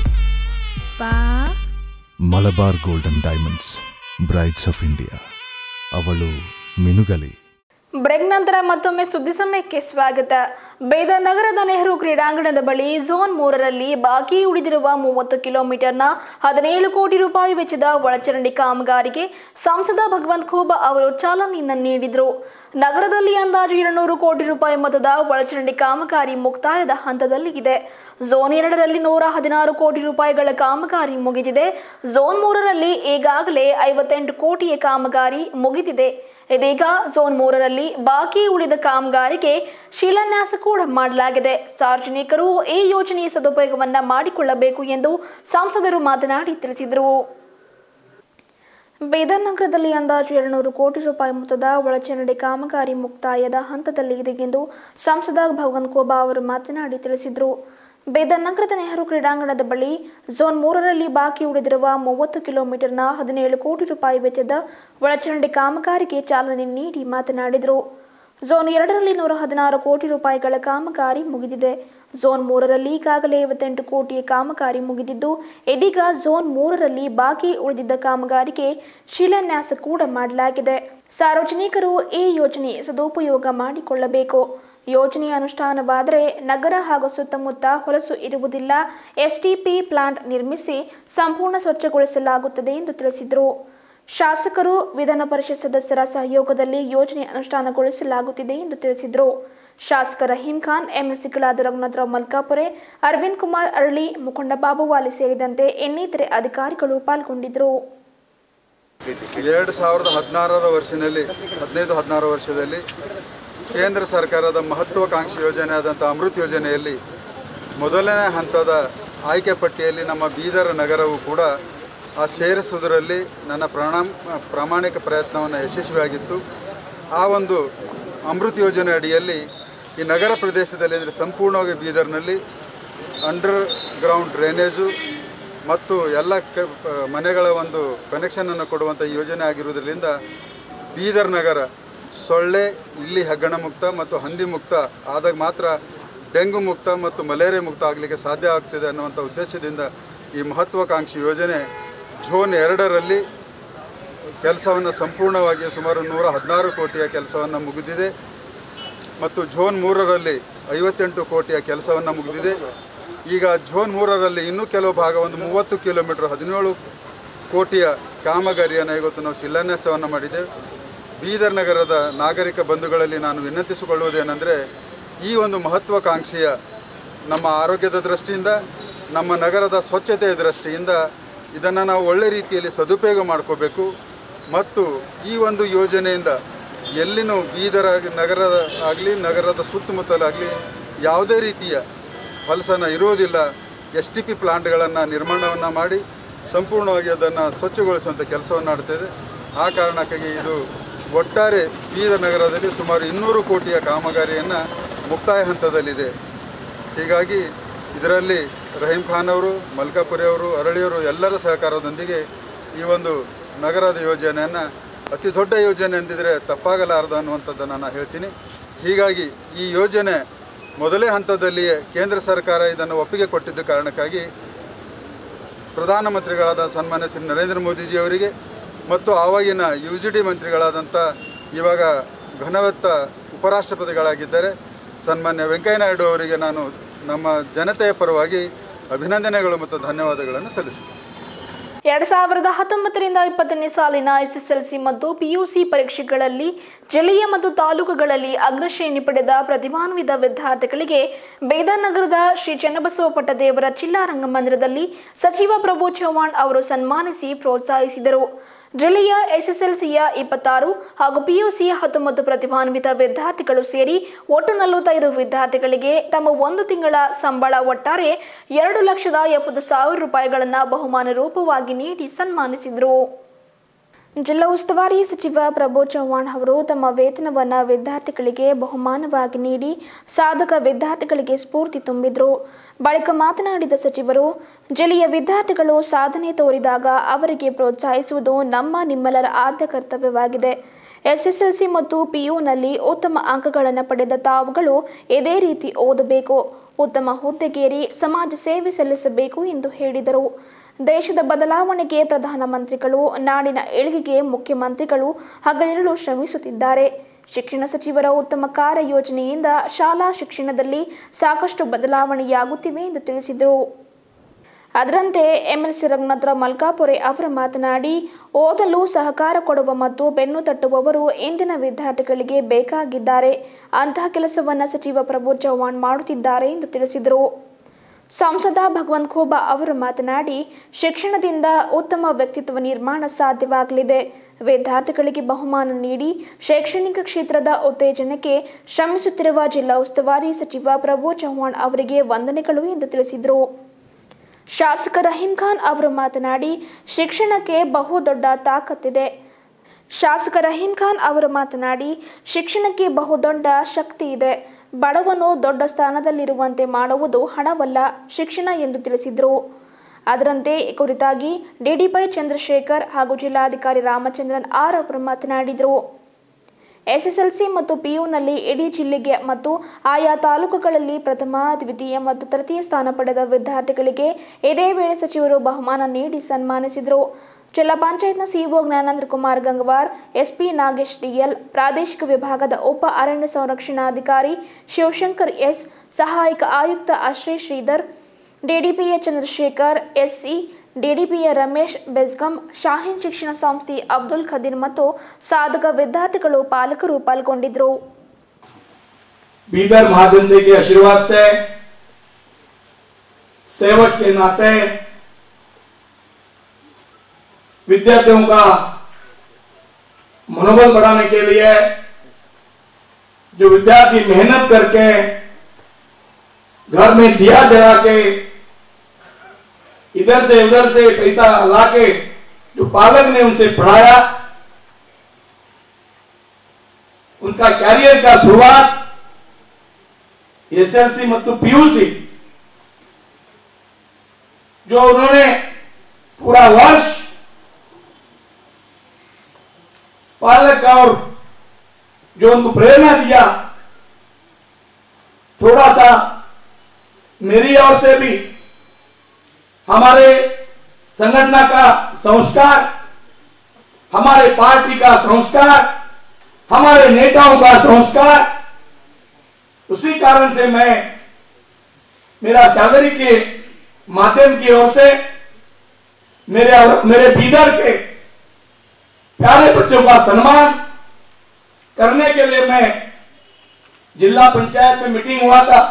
Malabar gold and diamonds brides of India ಅವಳು ಮಿನುಗಲಿ
ಬ್ರೇಕ್ ನಂತರ ಮತ್ತೊಮ್ಮೆ ಸುದ್ದಿ ಸಮಯಕ್ಕೆ ಸ್ವಾಗತ ಬೇದ ನಗರದ ನೆಹರು ಕ್ರೀಡಾಂಗಣದ ಬಳಿ ಝೋನ್ ಮೂರರಲ್ಲಿ ಬಾಕಿ ಉಳಿದಿರುವ ಮೂವತ್ತು ಕಿಲೋಮೀಟರ್ನ ಹದಿನೇಳು ಕೋಟಿ ರೂಪಾಯಿ ವೆಚ್ಚದ ಒಳಚರಂಡಿ ಕಾಮಗಾರಿಗೆ ಸಂಸದ ಭಗವಂತ್ ಖೂಬ ಅವರು ಚಾಲನೆಯನ್ನು ನೀಡಿದರು ನಗರದಲ್ಲಿ ಅಂದಾಜು ಎರಡುನೂರು ಕೋಟಿ ರೂಪಾಯಿ ಮೊತ್ತದ ಒಳಚರಂಡಿ ಕಾಮಗಾರಿ ಮುಕ್ತಾಯದ ಹಂತದಲ್ಲಿ ಇದೆ ಝೋನ್ ಎರಡರಲ್ಲಿ ನೂರ ಹದಿನಾರು ಕೋಟಿ ರೂಪಾಯಿಗಳ ಕಾಮಗಾರಿ ಮುಗಿದಿದೆ ಝೋನ್ ಮೂರರಲ್ಲಿ ಈಗಾಗಲೇ ಐವತ್ತೆಂಟು ಕೋಟಿಯ ಕಾಮಗಾರಿ ಮುಗಿದಿದೆ ಇದೀಗ ಝೋನ್ ಮೂರರಲ್ಲಿ ಬಾಕಿ ಉಳಿದ ಕಾಮಗಾರಿಗೆ ಶಿಲಾನ್ಯಾಸ ಕೂಡ ಮಾಡಲಾಗಿದೆ ಸಾರ್ವಜನಿಕರು ಈ ಯೋಜನೆಯ ಸದುಪಯೋಗವನ್ನ ಮಾಡಿಕೊಳ್ಳಬೇಕು ಎಂದು ಸಂಸದರು ಮಾತನಾಡಿ ತಿಳಿಸಿದರು ಬೀದರ್ ನಗರದಲ್ಲಿ ಅಂದಾಜು ಎರಡುನೂರು ಕೋಟಿ ರೂಪಾಯಿ ಮೊತ್ತದ ಒಳಚರಂಡಿ ಕಾಮಗಾರಿ ಮುಕ್ತಾಯದ ಹಂತದಲ್ಲಿ ಇದೆ ಎಂದು ಸಂಸದ ಭಗವಂತ್ ಕೋಬಾ ಅವರು ಮಾತನಾಡಿ ತಿಳಿಸಿದರು ಬೇದರ್ ನಗರದ ನೆಹರು ಕ್ರೀಡಾಂಗಣದ ಬಳಿ ಝೋನ್ ಮೂರರಲ್ಲಿ ಬಾಕಿ ಉಳಿದಿರುವ ಮೂವತ್ತು ಕಿಲೋಮೀಟರ್ನ ಹದಿನೇಳು ಕೋಟಿ ರೂಪಾಯಿ ವೆಚ್ಚದ ಒಳಚರಂಡಿ ಕಾಮಗಾರಿಗೆ ಚಾಲನೆ ನೀಡಿ ಮಾತನಾಡಿದರು ಝೋನ್ ಎರಡರಲ್ಲಿ ನೂರ ಹದಿನಾರು ಕೋಟಿ ರೂಪಾಯಿಗಳ ಕಾಮಗಾರಿ ಮುಗಿದಿದೆ ಝೋನ್ ಮೂರರಲ್ಲಿ ಈಗಾಗಲೇ ಐವತ್ತೆಂಟು ಕೋಟಿಯ ಕಾಮಗಾರಿ ಮುಗಿದಿದ್ದು ಇದೀಗ ಝೋನ್ ಮೂರರಲ್ಲಿ ಬಾಕಿ ಉಳಿದಿದ್ದ ಕಾಮಗಾರಿಗೆ ಶಿಲಾನ್ಯಾಸ ಕೂಡ ಮಾಡಲಾಗಿದೆ ಸಾರ್ವಜನಿಕರು ಈ ಯೋಜನೆ ಸದುಪಯೋಗ ಮಾಡಿಕೊಳ್ಳಬೇಕು ಯೋಜನೆ ಅನುಷ್ಠಾನವಾದರೆ ನಗರ ಹಾಗೂ ಸುತ್ತಮುತ್ತ ಹೊಲಸು ಇರುವುದಿಲ್ಲ ಎಸ್ಟಿಪಿ ಪ್ಲಾಂಟ್ ನಿರ್ಮಿಸಿ ಸಂಪೂರ್ಣ ಸ್ವಚ್ಛಗೊಳಿಸಲಾಗುತ್ತದೆ ಎಂದು ತಿಳಿಸಿದರು ಶಾಸಕರು ವಿಧಾನ ಪರಿಷತ್ ಸದಸ್ಯರ ಸಹಯೋಗದಲ್ಲಿ ಯೋಜನೆ ಅನುಷ್ಠಾನಗೊಳಿಸಲಾಗುತ್ತಿದೆ ಎಂದು ತಿಳಿಸಿದರು ಶಾಸಕ ರಹೀಂ ಖಾನ್ ಎಂಎಲ್ಸಿಗಳಾದ ರಘುನಾಥರಾವ್ ಮಲ್ಕಾಪುರೆ ಅರವಿಂದ್ ಕುಮಾರ್ ಅರಳಿ ಮುಖಂಡ ಬಾಬುವಾಲಿ ಸೇರಿದಂತೆ ಇನ್ನಿತರೆ ಅಧಿಕಾರಿಗಳು ಪಾಲ್ಗೊಂಡಿದ್ದರು
ಎರಡು ಸಾವಿರದ ಹದಿನಾರರ ವರ್ಷದಲ್ಲಿ ಹದಿನೈದು ಹದಿನಾರು ವರ್ಷದಲ್ಲಿ ಕೇಂದ್ರ ಸರ್ಕಾರದ ಮಹತ್ವಾಕಾಂಕ್ಷಿ ಯೋಜನೆ ಆದಂಥ ಅಮೃತ್ ಯೋಜನೆಯಲ್ಲಿ ಮೊದಲನೇ ಹಂತದ ಆಯ್ಕೆ ಪಟ್ಟಿಯಲ್ಲಿ ನಮ್ಮ ಬೀದರ್ ನಗರವು ಕೂಡ ಆ ಸೇರಿಸುವುದರಲ್ಲಿ ನನ್ನ ಪ್ರಾಣಾಮ್ ಪ್ರಾಮಾಣಿಕ ಪ್ರಯತ್ನವನ್ನು ಯಶಸ್ವಿಯಾಗಿತ್ತು ಆ ಒಂದು ಅಮೃತ್ ಯೋಜನೆ ಅಡಿಯಲ್ಲಿ ಈ ನಗರ ಪ್ರದೇಶದಲ್ಲಿ ಅಂದರೆ ಸಂಪೂರ್ಣವಾಗಿ ಬೀದರ್ನಲ್ಲಿ ಅಂಡರ್ ಗ್ರೌಂಡ್ ಡ್ರೈನೇಜು ಮತ್ತು ಎಲ್ಲ ಕ ಮನೆಗಳ ಒಂದು ಕನೆಕ್ಷನನ್ನು ಕೊಡುವಂಥ ಯೋಜನೆ ಆಗಿರುವುದರಿಂದ ಬೀದರ್ ನಗರ ಸೊಳ್ಳೆ ಇಲ್ಲಿ ಹೆಗ್ಗಣ ಮುಕ್ತ ಮತ್ತು ಹಂದಿ ಮುಕ್ತ ಆದಾಗ ಮಾತ್ರ ಡೆಂಗು ಮುಕ್ತ ಮತ್ತು ಮಲೇರಿಯಾ ಮುಕ್ತ ಆಗಲಿಕ್ಕೆ ಸಾಧ್ಯ ಆಗ್ತಿದೆ ಅನ್ನುವಂಥ ಉದ್ದೇಶದಿಂದ ಈ ಮಹತ್ವಾಕಾಂಕ್ಷಿ ಯೋಜನೆ ಝೋನ್ ಎರಡರಲ್ಲಿ ಕೆಲಸವನ್ನು ಸಂಪೂರ್ಣವಾಗಿ ಸುಮಾರು ನೂರ ಹದಿನಾರು ಕೋಟಿಯ ಕೆಲಸವನ್ನು ಮುಗಿದಿದೆ ಮತ್ತು ಝೋನ್ ಮೂರರಲ್ಲಿ ಐವತ್ತೆಂಟು ಕೋಟಿಯ ಕೆಲಸವನ್ನು ಮುಗಿದಿದೆ ಈಗ ಝೋನ್ ಮೂರರಲ್ಲಿ ಇನ್ನೂ ಕೆಲವು ಭಾಗ ಒಂದು ಮೂವತ್ತು ಕಿಲೋಮೀಟರ್ ಹದಿನೇಳು ಕೋಟಿಯ ಕಾಮಗಾರಿಯನ್ನು ಇವತ್ತು ನಾವು ಶಿಲಾನ್ಯಾಸವನ್ನು ಮಾಡಿದ್ದೇವೆ ಬೀದರ್ ನಗರದ ನಾಗರಿಕ ಬಂಧುಗಳಲ್ಲಿ ನಾನು ವಿನಂತಿಸಿಕೊಳ್ಳುವುದೇನೆಂದರೆ ಈ ಒಂದು ಮಹತ್ವಾಕಾಂಕ್ಷೆಯ ನಮ್ಮ ಆರೋಗ್ಯದ ದೃಷ್ಟಿಯಿಂದ ನಮ್ಮ ನಗರದ ಸ್ವಚ್ಛತೆಯ ದೃಷ್ಟಿಯಿಂದ ಇದನ್ನು ನಾವು ಒಳ್ಳೆ ರೀತಿಯಲ್ಲಿ ಸದುಪಯೋಗ ಮಾಡ್ಕೋಬೇಕು ಮತ್ತು ಈ ಒಂದು ಯೋಜನೆಯಿಂದ ಎಲ್ಲಿನೂ ಬೀದರ್ ಆಗಿ- ನಗರದ ಆಗಲಿ ನಗರದ ಸುತ್ತಮುತ್ತಲಾಗಲಿ ಯಾವುದೇ ರೀತಿಯ ಫಲಸನ ಇರುವುದಿಲ್ಲ ಎಸ್ ಟಿ ಪಿ ಪ್ಲಾಂಟ್ಗಳನ್ನು ನಿರ್ಮಾಣವನ್ನು ಮಾಡಿ ಸಂಪೂರ್ಣವಾಗಿ ಅದನ್ನು ಸ್ವಚ್ಛಗೊಳಿಸುವಂಥ ಕೆಲಸವನ್ನು ಮಾಡ್ತಿದೆ ಆ ಕಾರಣಕ್ಕಾಗಿ ಇದು ಒಟ್ಟಾರೆ ಬೀದರ್ ನಗರದಲ್ಲಿ ಸುಮಾರು ಇನ್ನೂರು ಕೋಟಿಯ ಕಾಮಗಾರಿಯನ್ನು ಮುಕ್ತಾಯ ಹಂತದಲ್ಲಿದೆ ಹೀಗಾಗಿ ಇದರಲ್ಲಿ ರಹೀಂ ಖಾನ್ ಅವರು ಮಲ್ಕಾಪುರಿ ಅವರು ಅರಳಿಯವರು ಎಲ್ಲರ ಸಹಕಾರದೊಂದಿಗೆ ಈ ಒಂದು ನಗರದ ಯೋಜನೆಯನ್ನು ಅತಿ ದೊಡ್ಡ ಯೋಜನೆ ಎಂದಿದ್ರೆ ತಪ್ಪಾಗಲಾರದು ಅನ್ನುವಂಥದ್ದನ್ನು ನಾನು ಹೇಳ್ತೀನಿ ಹೀಗಾಗಿ ಈ ಯೋಜನೆ ಮೊದಲೇ ಹಂತದಲ್ಲಿಯೇ ಕೇಂದ್ರ ಸರ್ಕಾರ ಇದನ್ನು ಒಪ್ಪಿಗೆ ಕೊಟ್ಟಿದ್ದ ಕಾರಣಕ್ಕಾಗಿ ಪ್ರಧಾನಮಂತ್ರಿಗಳಾದ ಸನ್ಮಾನ್ಯ ಶ್ರೀ ನರೇಂದ್ರ ಮೋದಿಜಿಯವರಿಗೆ ಮತ್ತು ಆವಾಗಿನ ಯು ಜಿ ಡಿ ಮಂತ್ರಿಗಳಾದಂಥ ಇವಾಗ ಘನವೆತ್ತ ಉಪರಾಷ್ಟ್ರಪತಿಗಳಾಗಿದ್ದಾರೆ ಸನ್ಮಾನ್ಯ ವೆಂಕಯ್ಯನಾಯ್ಡು ಅವರಿಗೆ ನಾನು ನಮ್ಮ ಜನತೆಯ ಪರವಾಗಿ ಅಭಿನಂದನೆಗಳು ಮತ್ತು ಧನ್ಯವಾದಗಳನ್ನು ಸಲ್ಲಿಸುತ್ತೇನೆ
ಎರಡ್ ಸಾವಿರದ ಹತ್ತೊಂಬತ್ತರಿಂದ ಇಪ್ಪತ್ತನೇ ಸಾಲಿನ ಎಸ್ಎಸ್ಎಲ್ಸಿ ಮತ್ತು ಪಿಯುಸಿ ಪರೀಕ್ಷೆಗಳಲ್ಲಿ ಜಿಲ್ಲೆಯ ಮತ್ತು ತಾಲೂಕುಗಳಲ್ಲಿ ಅಗ್ರಶ್ರೇಣಿ ಪಡೆದ ಪ್ರತಿಭಾನ್ವಿತ ವಿದ್ಯಾರ್ಥಿಗಳಿಗೆ ಬೇದನಗರದ ಶ್ರೀ ಚನ್ನಬಸವ ಪಟ್ಟದೇವರ ಜಿಲ್ಲಾ ರಂಗಮಂದಿರದಲ್ಲಿ ಸಚಿವ ಪ್ರಭು ಚವ್ಹಾಣ್ ಅವರು ಸನ್ಮಾನಿಸಿ ಪ್ರೋತ್ಸಾಹಿಸಿದರು ಜಿಲ್ಲೆಯ ಎಸ್ಎಸ್ಎಲ್ಸಿಯ ಇಪ್ಪತ್ತಾರು ಹಾಗೂ ಪಿಯುಸಿಯ ಹತ್ತೊಂಬತ್ತು ಪ್ರತಿಭಾನ್ವಿತ ವಿದ್ಯಾರ್ಥಿಗಳು ಸೇರಿ ಒಟ್ಟು ನಲವತ್ತೈದು ವಿದ್ಯಾರ್ಥಿಗಳಿಗೆ ತಮ್ಮ ಒಂದು ತಿಂಗಳ ಸಂಬಳ ಒಟ್ಟಾರೆ ಎರಡು ಲಕ್ಷದ ಎಪ್ಪತ್ತು ಸಾವಿರ ರೂಪಾಯಿಗಳನ್ನು ಬಹುಮಾನ ರೂಪವಾಗಿ ನೀಡಿ ಸನ್ಮಾನಿಸಿದರು ಜಿಲ್ಲಾ ಉಸ್ತುವಾರಿ ಸಚಿವ ಪ್ರಭು ಚವ್ಹಾಣ್ ಅವರು ತಮ್ಮ ವೇತನವನ್ನು ವಿದ್ಯಾರ್ಥಿಗಳಿಗೆ ಬಹುಮಾನವಾಗಿ ನೀಡಿ ಸಾಧಕ ವಿದ್ಯಾರ್ಥಿಗಳಿಗೆ ಸ್ಫೂರ್ತಿ ತುಂಬಿದರು ಬಳಿಕ ಮಾತನಾಡಿದ ಸಚಿವರು ಜಿಲ್ಲೆಯ ವಿದ್ಯಾರ್ಥಿಗಳು ಸಾಧನೆ ತೋರಿದಾಗ ಅವರಿಗೆ ಪ್ರೋತ್ಸಾಹಿಸುವುದು ನಮ್ಮ ನಿಮ್ಮೆಲ್ಲರ ಆದ್ಯ ಕರ್ತವ್ಯವಾಗಿದೆ ಎಸ್ಎಸ್ಎಲ್ಸಿ ಮತ್ತು ಪಿಯುನಲ್ಲಿ ಉತ್ತಮ ಅಂಕಗಳನ್ನು ಪಡೆದ ತಾವುಗಳು ಇದೇ ರೀತಿ ಓದಬೇಕು ಉತ್ತಮ ಹುದ್ದೆಗೇರಿ ಸಮಾಜ ಸೇವೆ ಸಲ್ಲಿಸಬೇಕು ಎಂದು ಹೇಳಿದರು ದೇಶದ ಬದಲಾವಣೆಗೆ ಪ್ರಧಾನಮಂತ್ರಿಗಳು ನಾಡಿನ ಏಳಿಗೆಗೆ ಮುಖ್ಯಮಂತ್ರಿಗಳು ಹಗಲಿರುಳು ಶ್ರಮಿಸುತ್ತಿದ್ದಾರೆ ಶಿಕ್ಷಣ ಸಚಿವರ ಉತ್ತಮ ಕಾರ್ಯಯೋಜನೆಯಿಂದ ಶಾಲಾ ಶಿಕ್ಷಣದಲ್ಲಿ ಸಾಕಷ್ಟು ಬದಲಾವಣೆಯಾಗುತ್ತಿವೆ ಎಂದು ತಿಳಿಸಿದರು ಅದರಂತೆ ಎಂಎಲ್ಸಿ ರಂಗನಾಥರ ಮಲ್ಕಾಪುರೆ ಅವರು ಮಾತನಾಡಿ ಓದಲು ಸಹಕಾರ ಕೊಡುವ ಮತ್ತು ಬೆನ್ನು ತಟ್ಟುವವರು ಇಂದಿನ ವಿದ್ಯಾರ್ಥಿಗಳಿಗೆ ಬೇಕಾಗಿದ್ದಾರೆ ಅಂತಹ ಕೆಲಸವನ್ನು ಸಚಿವ ಪ್ರಭು ಚವ್ಹಾಣ್ ಮಾಡುತ್ತಿದ್ದಾರೆ ಎಂದು ತಿಳಿಸಿದರು ಸಂಸದ ಭಗವಂತ್ ಖೋಬಾ ಅವರು ಮಾತನಾಡಿ ಶಿಕ್ಷಣದಿಂದ ಉತ್ತಮ ವ್ಯಕ್ತಿತ್ವ ನಿರ್ಮಾಣ ಸಾಧ್ಯವಾಗಲಿದೆ ವಿದ್ಯಾರ್ಥಿಗಳಿಗೆ ಬಹುಮಾನ ನೀಡಿ ಶೈಕ್ಷಣಿಕ ಕ್ಷೇತ್ರದ ಉತ್ತೇಜನಕ್ಕೆ ಶ್ರಮಿಸುತ್ತಿರುವ ಜಿಲ್ಲಾ ಉಸ್ತುವಾರಿ ಸಚಿವ ಪ್ರಭು ಚವ್ಹಾಣ್ ಅವರಿಗೆ ವಂದನೆಗಳು ಎಂದು ತಿಳಿಸಿದರು ಶಾಸಕ ರಹೀಂ ಖಾನ್ ಅವರು ಮಾತನಾಡಿ ಶಿಕ್ಷಣಕ್ಕೆ ಬಹುದೊಡ್ಡ ತಾಕತ್ತಿದೆ ಶಾಸಕ ರಹೀಂ ಖಾನ್ ಅವರು ಮಾತನಾಡಿ ಶಿಕ್ಷಣಕ್ಕೆ ಬಹುದೊಡ್ಡ ಶಕ್ತಿ ಇದೆ ಬಡವನು ದೊಡ್ಡ ಸ್ಥಾನದಲ್ಲಿರುವಂತೆ ಮಾಡುವುದು ಹಣವಲ್ಲ ಶಿಕ್ಷಣ ಎಂದು ತಿಳಿಸಿದರು ಅದರಂತೆ ಈ ಕುರಿತಾಗಿ ಡಿಡಿಪೈ ಚಂದ್ರಶೇಖರ್ ಹಾಗೂ ಜಿಲ್ಲಾಧಿಕಾರಿ ರಾಮಚಂದ್ರನ್ ಆರ್ ಅವರು ಮಾತನಾಡಿದರು ಎಸ್ಎಸ್ಎಲ್ಸಿ ಮತ್ತು ಪಿಯುನಲ್ಲಿ ಇಡೀ ಜಿಲ್ಲೆಗೆ ಮತ್ತು ಆಯಾ ತಾಲೂಕುಗಳಲ್ಲಿ ಪ್ರಥಮ ದ್ವಿತೀಯ ಮತ್ತು ತೃತೀಯ ಸ್ಥಾನ ಪಡೆದ ವಿದ್ಯಾರ್ಥಿಗಳಿಗೆ ಇದೇ ವೇಳೆ ಸಚಿವರು ಬಹುಮಾನ ನೀಡಿ ಸನ್ಮಾನಿಸಿದರು ಜಿಲ್ಲಾ ಪಂಚಾಯತ್ನ CEO Gnanendra Kumar Gangwar SP Nagesh DL ಪ್ರಾದೇಶಿಕ ವಿಭಾಗದ ಉಪ ಅರಣ್ಯ ಸಂರಕ್ಷಣಾಧಿಕಾರಿ ಶಿವಶಂಕರ್ ಎಸ್ ಸಹಾಯಕ ಆಯುಕ್ತ ಅಶ್ರಯ್ ಶ್ರೀಧರ್ ಡಿಡಿಪಿಎ ಚಂದ್ರಶೇಖರ್ ಎಸ್ಸಿ ಡಿಡಿಪಿಯ ರಮೇಶ್ ಬೆಸ್ಗಂ ಶಾಹೀನ್ ಶಿಕ್ಷಣ ಸಂಸ್ಥೆ ಅಬ್ದುಲ್ ಖದೀರ್ ಮತ್ತು ಸಾಧಕ ವಿದ್ಯಾರ್ಥಿಗಳು ಪಾಲಕರು ಪಾಲ್ಗೊಂಡಿದ್ದರು
बीदर महाजनदी के आशीर्वाद से सेवक के नाते विद्यार्थियों का मनोबल बढ़ाने के लिए जो विद्यार्थी मेहनत करके घर में दिया जला के इधर से उधर से पैसा लाके जो पालक ने उनसे पढ़ाया उनका कैरियर का शुरुआत ಎಸ್ಎಲ್ಸಿ ಮತ್ತು ಪಿಯುಸಿ जो उन्होंने पूरा वर्ष पालक और जो उनको प्रेरणा दिया थोड़ा सा मेरी ओर से भी हमारे संगठन का संस्कार हमारे पार्टी का संस्कार हमारे नेताओं का संस्कार उसी कारण से मैं मेरा सागरी के माध्यम की ओर से मेरे मेरे बीदर के प्यारे बच्चों का सम्मान करने के लिए मैं जिला पंचायत में मीटिंग हुआ था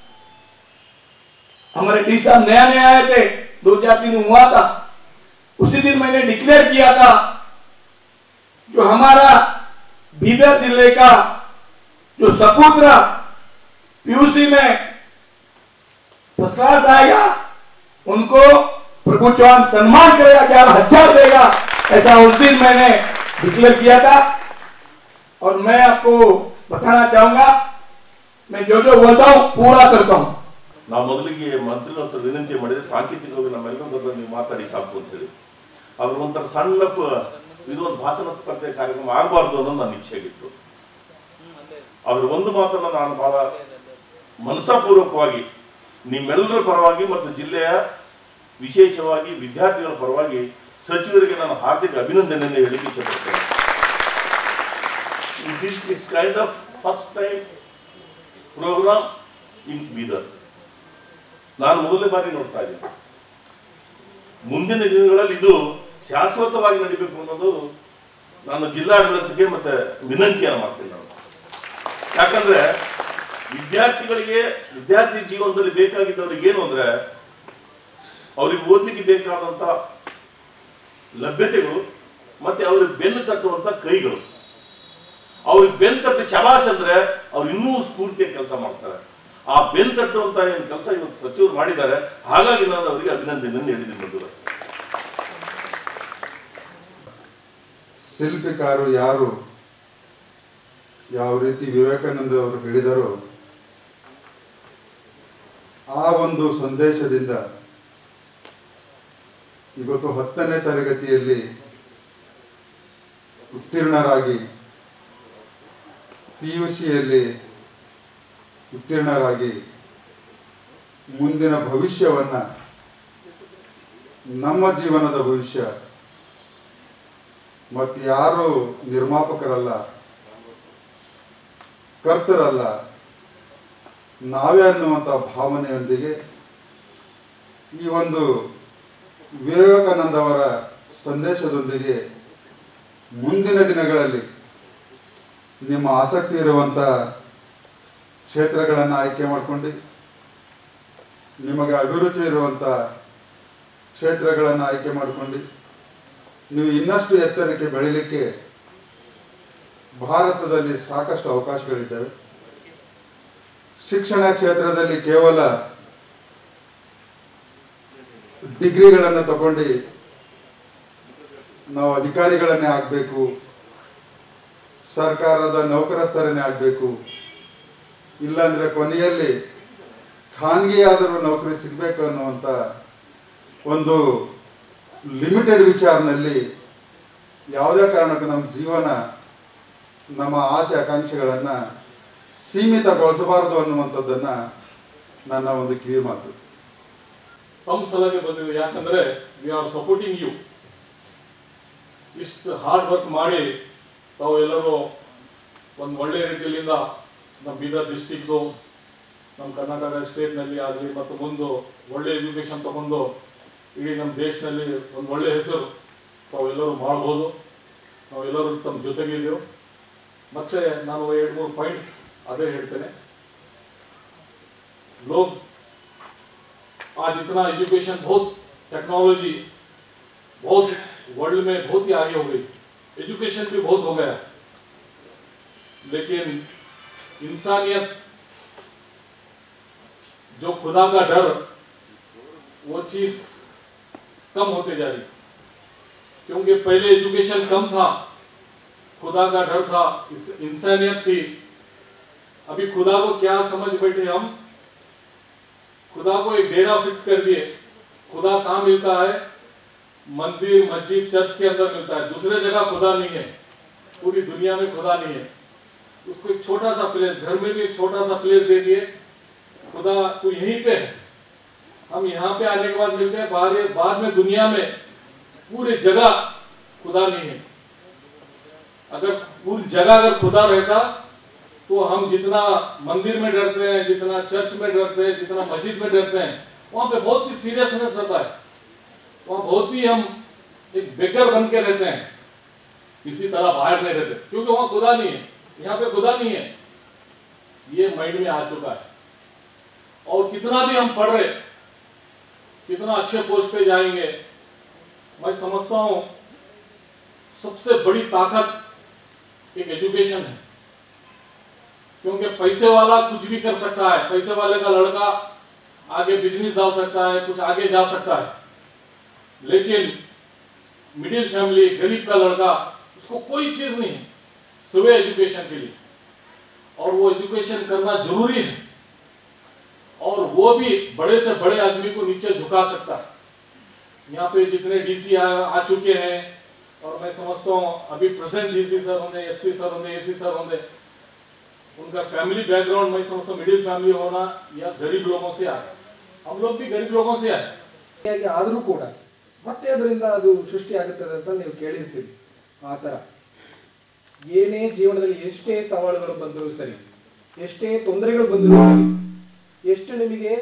हमारे डी साहब नया नया आए थे दो चार दिन हुआ था उसी दिन मैंने डिक्लेयर किया था जो हमारा बीदर जिले का जो सपुत्र पीयूसी में फर्स्ट क्लास आएगा उनको प्रभु चौहान सम्मान करेगा ग्यारह हजार देगा ऐसा उस दिन मैंने डिक्लेयर किया था और मैं आपको बताना चाहूंगा मैं जो जो बोलता हूं पूरा करता हूं
ನಾವು ಮೊದಲಿಗೆ ಮಂತ್ರಿ ಹತ್ರ ವಿನಂತಿ ಮಾಡಿದ್ರೆ ಸಾಂಕೇತಿಕವಾಗಿ ನಮ್ಮೆಲ್ಲರ ನೀವು ಮಾತಾಡಿ ಸಾಕು ಅಂತೇಳಿ ಅದ್ರ ಒಂಥರ ಸಣ್ಣ ಪ- ಇದು ಒಂದು ಭಾಷಣ ಸ್ಪರ್ಧೆ ಕಾರ್ಯಕ್ರಮ ಆಗಬಾರ್ದು ಅನ್ನೋದು ನನ್ನ ಇಚ್ಛೆ ಆಗಿತ್ತು ಅದ್ರ ಒಂದು ಮಾತನ್ನು ನಾನು ಬಹಳ ಮನಸಾಪೂರ್ವಕವಾಗಿ ನಿಮ್ಮೆಲ್ಲರ ಪರವಾಗಿ ಮತ್ತು ಜಿಲ್ಲೆಯ ವಿಶೇಷವಾಗಿ ವಿದ್ಯಾರ್ಥಿಗಳ ಪರವಾಗಿ ಸಚಿವರಿಗೆ ನಾನು ಹಾರ್ದಿಕ ಅಭಿನಂದನೆಯನ್ನು ಹೇಳಿಕ್ಕೆ ಇಷ್ಟಪಡ್ತೇನೆ this it's kind of first time programme in Bidar ನಾನು ಮೊದಲನೇ ಬಾರಿ ನೋಡ್ತಾ ಇದ್ದೀನಿ ಮುಂದಿನ ದಿನಗಳಲ್ಲಿ ಇದು ಶಾಶ್ವತವಾಗಿ ನಡಿಬೇಕು ಅನ್ನೋದು ನಾನು ಜಿಲ್ಲಾಡಳಿತಕ್ಕೆ ಮತ್ತೆ ವಿನಂತಿಯನ್ನು ಮಾಡ್ತೀನಿ ನಾನು ಯಾಕಂದ್ರೆ ವಿದ್ಯಾರ್ಥಿಗಳಿಗೆ ವಿದ್ಯಾರ್ಥಿ ಜೀವನದಲ್ಲಿ ಬೇಕಾಗಿದ್ದವ್ರಿಗೆ ಏನು ಅಂದ್ರೆ ಅವ್ರಿಗೆ ಓದ್ಲಿಕ್ಕೆ ಬೇಕಾದಂತ ಲಭ್ಯತೆಗಳು ಮತ್ತೆ ಅವ್ರಿಗೆ ಬೆನ್ನು ತಟ್ಟುವಂತ ಕೈಗಳು ಅವ್ರಿಗೆ ಬೆನ್ನು ತಟ್ಟಿ ಶಬಾಷ್ ಅಂದ್ರೆ ಅವ್ರು ಇನ್ನೂ ಸ್ಫೂರ್ತಿಯಾಗಿ ಕೆಲಸ ಮಾಡ್ತಾರೆ ಆ ಬೆನ್ನು ತಟ್ಟುವಂತ ಏನು ಕೆಲಸ ಇವತ್ತು ಸಚಿವರು ಮಾಡಿದ್ದಾರೆ ಹಾಗಾಗಿ ನಾನು ಅವರಿಗೆ ಅಭಿನಂದನೆಯನ್ನು ಹೇಳಿದ್ದೀನಿ ಬಂಧುಗಳೇ.
ಶಿಲ್ಪಿಕಾರು ಯಾರು ಯಾವ ರೀತಿ ವಿವೇಕಾನಂದ ಅವರು ಹೇಳಿದರೋ ಆ ಒಂದು ಸಂದೇಶದಿಂದ ಇವತ್ತು ಹತ್ತನೇ ತರಗತಿಯಲ್ಲಿ ಉತ್ತೀರ್ಣರಾಗಿ ಪಿ ಯು ಸಿಯಲ್ಲಿ ಉತ್ತೀರ್ಣರಾಗಿ ಮುಂದಿನ ಭವಿಷ್ಯವನ್ನ ನಮ್ಮ ಜೀವನದ ಭವಿಷ್ಯ ಮತ್ತು ಯಾರು ನಿರ್ಮಾಪಕರಲ್ಲ ಕರ್ತರಲ್ಲ ನಾವೇ ಅನ್ನುವಂಥ ಭಾವನೆಯೊಂದಿಗೆ ಈ ಒಂದು ವಿವೇಕಾನಂದ ಅವರ ಸಂದೇಶದೊಂದಿಗೆ ಮುಂದಿನ ದಿನಗಳಲ್ಲಿ ನಿಮ್ಮ ಆಸಕ್ತಿ ಇರುವಂಥ ಕ್ಷೇತ್ರಗಳನ್ನು ಆಯ್ಕೆ ಮಾಡ್ಕೊಂಡು ನಿಮಗೆ ಅಭಿರುಚಿ ಇರುವಂಥ ಕ್ಷೇತ್ರಗಳನ್ನು ಆಯ್ಕೆ ಮಾಡ್ಕೊಂಡು ನೀವು ಇನ್ನಷ್ಟು ಎತ್ತರಕ್ಕೆ ಬೆಳಿಲಿಕ್ಕೆ ಭಾರತದಲ್ಲಿ ಸಾಕಷ್ಟು ಅವಕಾಶಗಳಿದ್ದಾವೆ ಶಿಕ್ಷಣ ಕ್ಷೇತ್ರದಲ್ಲಿ ಕೇವಲ ಡಿಗ್ರಿಗಳನ್ನು ತಗೊಂಡು ನಾವು ಅಧಿಕಾರಿಗಳನ್ನೇ ಆಗಬೇಕು ಸರ್ಕಾರದ ನೌಕರಸ್ಥರನ್ನೇ ಆಗಬೇಕು ಇಲ್ಲಾಂದ್ರೆ ಕೊನೆಯಲ್ಲಿ ಖಾನ್ಗಿ ಆದರೂ ನೌಕರಿ ಸಿಗಬೇಕು ಅನ್ನುವಂಥ ಒಂದು ಲಿಮಿಟೆಡ್ ವಿಚಾರನಲ್ಲಿ ಯಾವುದೇ ಕಾರಣಕ್ಕೂ ನಮ್ಮ ಜೀವನ ನಮ್ಮ ಆಸೆ ಆಕಾಂಕ್ಷೆಗಳನ್ನು ಸೀಮಿತಗೊಳಿಸಬಾರದು ಅನ್ನುವಂಥದ್ದನ್ನು ನನ್ನ ಒಂದು ಕಿವಿ ಮಾತು
ತಮ್ಮ ಸಲಹೆ ಬಂದಿದೆ ಯಾಕಂದ್ರೆ ವಿ ಆರ್ ಸಪೋರ್ಟಿಂಗ್ ಯು ಇಷ್ಟು ಹಾರ್ಡ್ ವರ್ಕ್ ಮಾಡಿ ತಾವು ಎಲ್ಲರೂ ಒಂದು ಒಳ್ಳೆ ರೀತಿಯಲ್ಲಿಂದ ನಮ್ಮ ಬೀದರ್ ಡಿಸ್ಟಿಕ್ದು ನಮ್ಮ ಕರ್ನಾಟಕ ಸ್ಟೇಟ್ನಲ್ಲಿ ಆಗಲಿ ಮತ್ತು ಮುಂದೆ ಒಳ್ಳೆ ಎಜುಕೇಷನ್ ತಗೊಂಡು ಇಡೀ ನಮ್ಮ ದೇಶದಲ್ಲಿ ಒಂದು ಒಳ್ಳೆ ಹೆಸರು ತಾವೆಲ್ಲರೂ ಮಾಡ್ಬೋದು ನಾವೆಲ್ಲರೂ ತಮ್ಮ ಜೊತೆಗಿದ್ದೀವಿ ಮತ್ತೆ ನಾನು ಎರಡು ಮೂರು ಪಾಯಿಂಟ್ಸ್ ಅದೇ ಹೇಳ್ತೇನೆ लोग आज इतना एजुकेशन बहुत टेक्नोलॉजी बहुत वर्ल्ड में बहुत ही आगे हो गई एजुकेशन भी बहुत हो गया लेकिन इंसानियत जो खुदा का डर वो चीज कम होते जा रही क्योंकि पहले एजुकेशन कम था खुदा का डर था इस- इंसानियत थी अभी खुदा को क्या समझ बैठे हम खुदा को एक डेरा फिक्स कर दिए खुदा कहाँ मिलता है मंदिर मस्जिद चर्च के अंदर मिलता है दूसरे जगह खुदा नहीं है पूरी दुनिया में खुदा नहीं है उसको एक छोटा सा प्लेस घर में भी एक छोटा सा प्लेस दे दिए खुदा तो यहीं पे है हम यहाँ पे आने के बाद मिलते हैं बाहर बाद में दुनिया में पूरी जगह खुदा नहीं है अगर पूरी जगह अगर खुदा रहता तो हम जितना मंदिर में डरते हैं जितना चर्च में डरते हैं जितना मस्जिद में डरते हैं वहां पे बहुत ही सीरियसनेस रहता है वहां बहुत ही हम एक बेगर बन के रहते हैं किसी तरह बाहर नहीं रहते क्योंकि वहां खुदा नहीं है यहाँ पे खुदा नहीं है ये माइंड में आ चुका है और कितना भी हम पढ़ रहे कितना अच्छे पोस्ट पे जाएंगे मैं समझता हूं सबसे बड़ी ताकत एक एजुकेशन है क्योंकि पैसे वाला कुछ भी कर सकता है पैसे वाले का लड़का आगे बिजनेस डाल सकता है कुछ आगे जा सकता है लेकिन मिडिल फैमिली गरीब का लड़का उसको कोई चीज नहीं है सिवे एजुकेशन के लिए और वो एजुकेशन करना जरूरी है और वो वो भी बड़े से बड़े आदमी को नीचे झुका सकता है यहाँ पे जितने डीसी आ, आ चुके हैं और मैं समझता हूँ अभी प्रेजेंट डीसी सर होंगे एसपी सर होंगे एसी सर होंगे उनका फैमिली बैकग्राउंड मैं समझता हूँ मिडिल फैमिली होना या गरीब लोगों से आए हम लोग भी गरीब लोगों से आए
ಹಾಗೆ ಆದರೂ ಕೂಡ ಮತ್ತೆ ಅದರಿಂದ ಅದು ಸೃಷ್ಟಿ ಆಗುತ್ತದೆ ಅಂತ ನೀವು ಕೇಳಿರ್ತೀರಿ ಆ ಥರ ಏನೇ ಜೀವನದಲ್ಲಿ ಎಷ್ಟೇ ಸವಾಲುಗಳು ಬಂದರೂ ಸರಿ ಎಷ್ಟೇ ತೊಂದರೆಗಳು ಬಂದರೂ ಸರಿ ಎಷ್ಟು ನಿಮಗೆ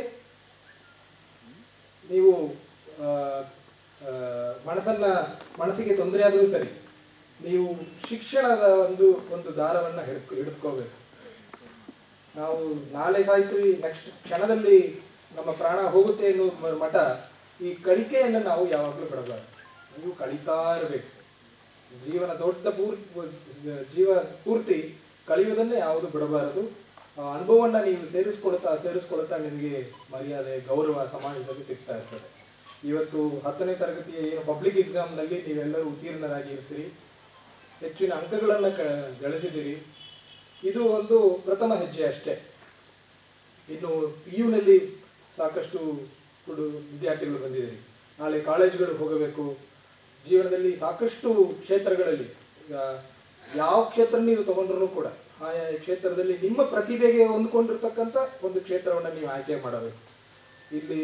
ನೀವು ಆ, ಆ, ಮನಸ್ಸನ್ನ ಮನಸ್ಸಿಗೆ ತೊಂದರೆ ಆದರೂ ಸರಿ ನೀವು ಶಿಕ್ಷಣದ ಒಂದು ಒಂದು ದಾರವನ್ನು ಹಿಡ್ಕೊ ಹಿಡಿದುಕೋಬೇಕು ನಾವು ನಾಳೆ ಸಾಯ್ತೀವಿ ನೆಕ್ಸ್ಟ್ ಕ್ಷಣದಲ್ಲಿ ನಮ್ಮ ಪ್ರಾಣ ಹೋಗುತ್ತೆ ಎನ್ನುವ ಮ- ಮಠ ಈ ಕಲಿಕೆಯನ್ನು ನಾವು ಯಾವಾಗಲೂ ಬಿಡಬಾರ್ದು ನೀವು ಕಲಿತಾ ಇರಬೇಕು ಜೀವನ ದೊಡ್ಡ ಪೂರ್ ಜೀವ ಪೂರ್ತಿ ಕಲಿಯುವುದನ್ನೇ ಯಾವುದು ಬಿಡಬಾರದು ಆ ಅನುಭವವನ್ನು ನೀವು ಸೇರಿಸ್ಕೊಳ್ತಾ ಸೇರಿಸ್ಕೊಳ್ತಾ ನಿಮಗೆ ಮರ್ಯಾದೆ ಗೌರವ ಸಮಾಜದಲ್ಲಿ ಸಿಗ್ತಾ ಇರ್ತದೆ ಇವತ್ತು ಹತ್ತನೇ ತರಗತಿಯ ಏನು ಪಬ್ಲಿಕ್ ಎಕ್ಸಾಮ್ನಲ್ಲಿ ನೀವೆಲ್ಲರೂ ಉತ್ತೀರ್ಣರಾಗಿ ಇರ್ತೀರಿ ಹೆಚ್ಚಿನ ಅಂಕಗಳನ್ನು ಕ ಗಳಿಸಿದ್ದೀರಿ ಇದು ಒಂದು ಪ್ರಥಮ ಹೆಜ್ಜೆ ಅಷ್ಟೇ ಇನ್ನು ಪಿ ಯುನಲ್ಲಿ ಸಾಕಷ್ಟು ಹುಡು ವಿದ್ಯಾರ್ಥಿಗಳು ಬಂದಿದ್ದೀರಿ ನಾಳೆ ಕಾಲೇಜುಗಳು ಹೋಗಬೇಕು ಜೀವನದಲ್ಲಿ ಸಾಕಷ್ಟು ಕ್ಷೇತ್ರಗಳಲ್ಲಿ ಈಗ ಯಾವ ಕ್ಷೇತ್ರ ನೀವು ತಗೊಂಡ್ರೂ ಕೂಡ ಆಯಾ ಕ್ಷೇತ್ರದಲ್ಲಿ ನಿಮ್ಮ ಪ್ರತಿಭೆಗೆ ಹೊಂದ್ಕೊಂಡಿರ್ತಕ್ಕಂಥ ಒಂದು ಕ್ಷೇತ್ರವನ್ನು ನೀವು ಆಯ್ಕೆ ಮಾಡಬೇಕು ಇಲ್ಲಿ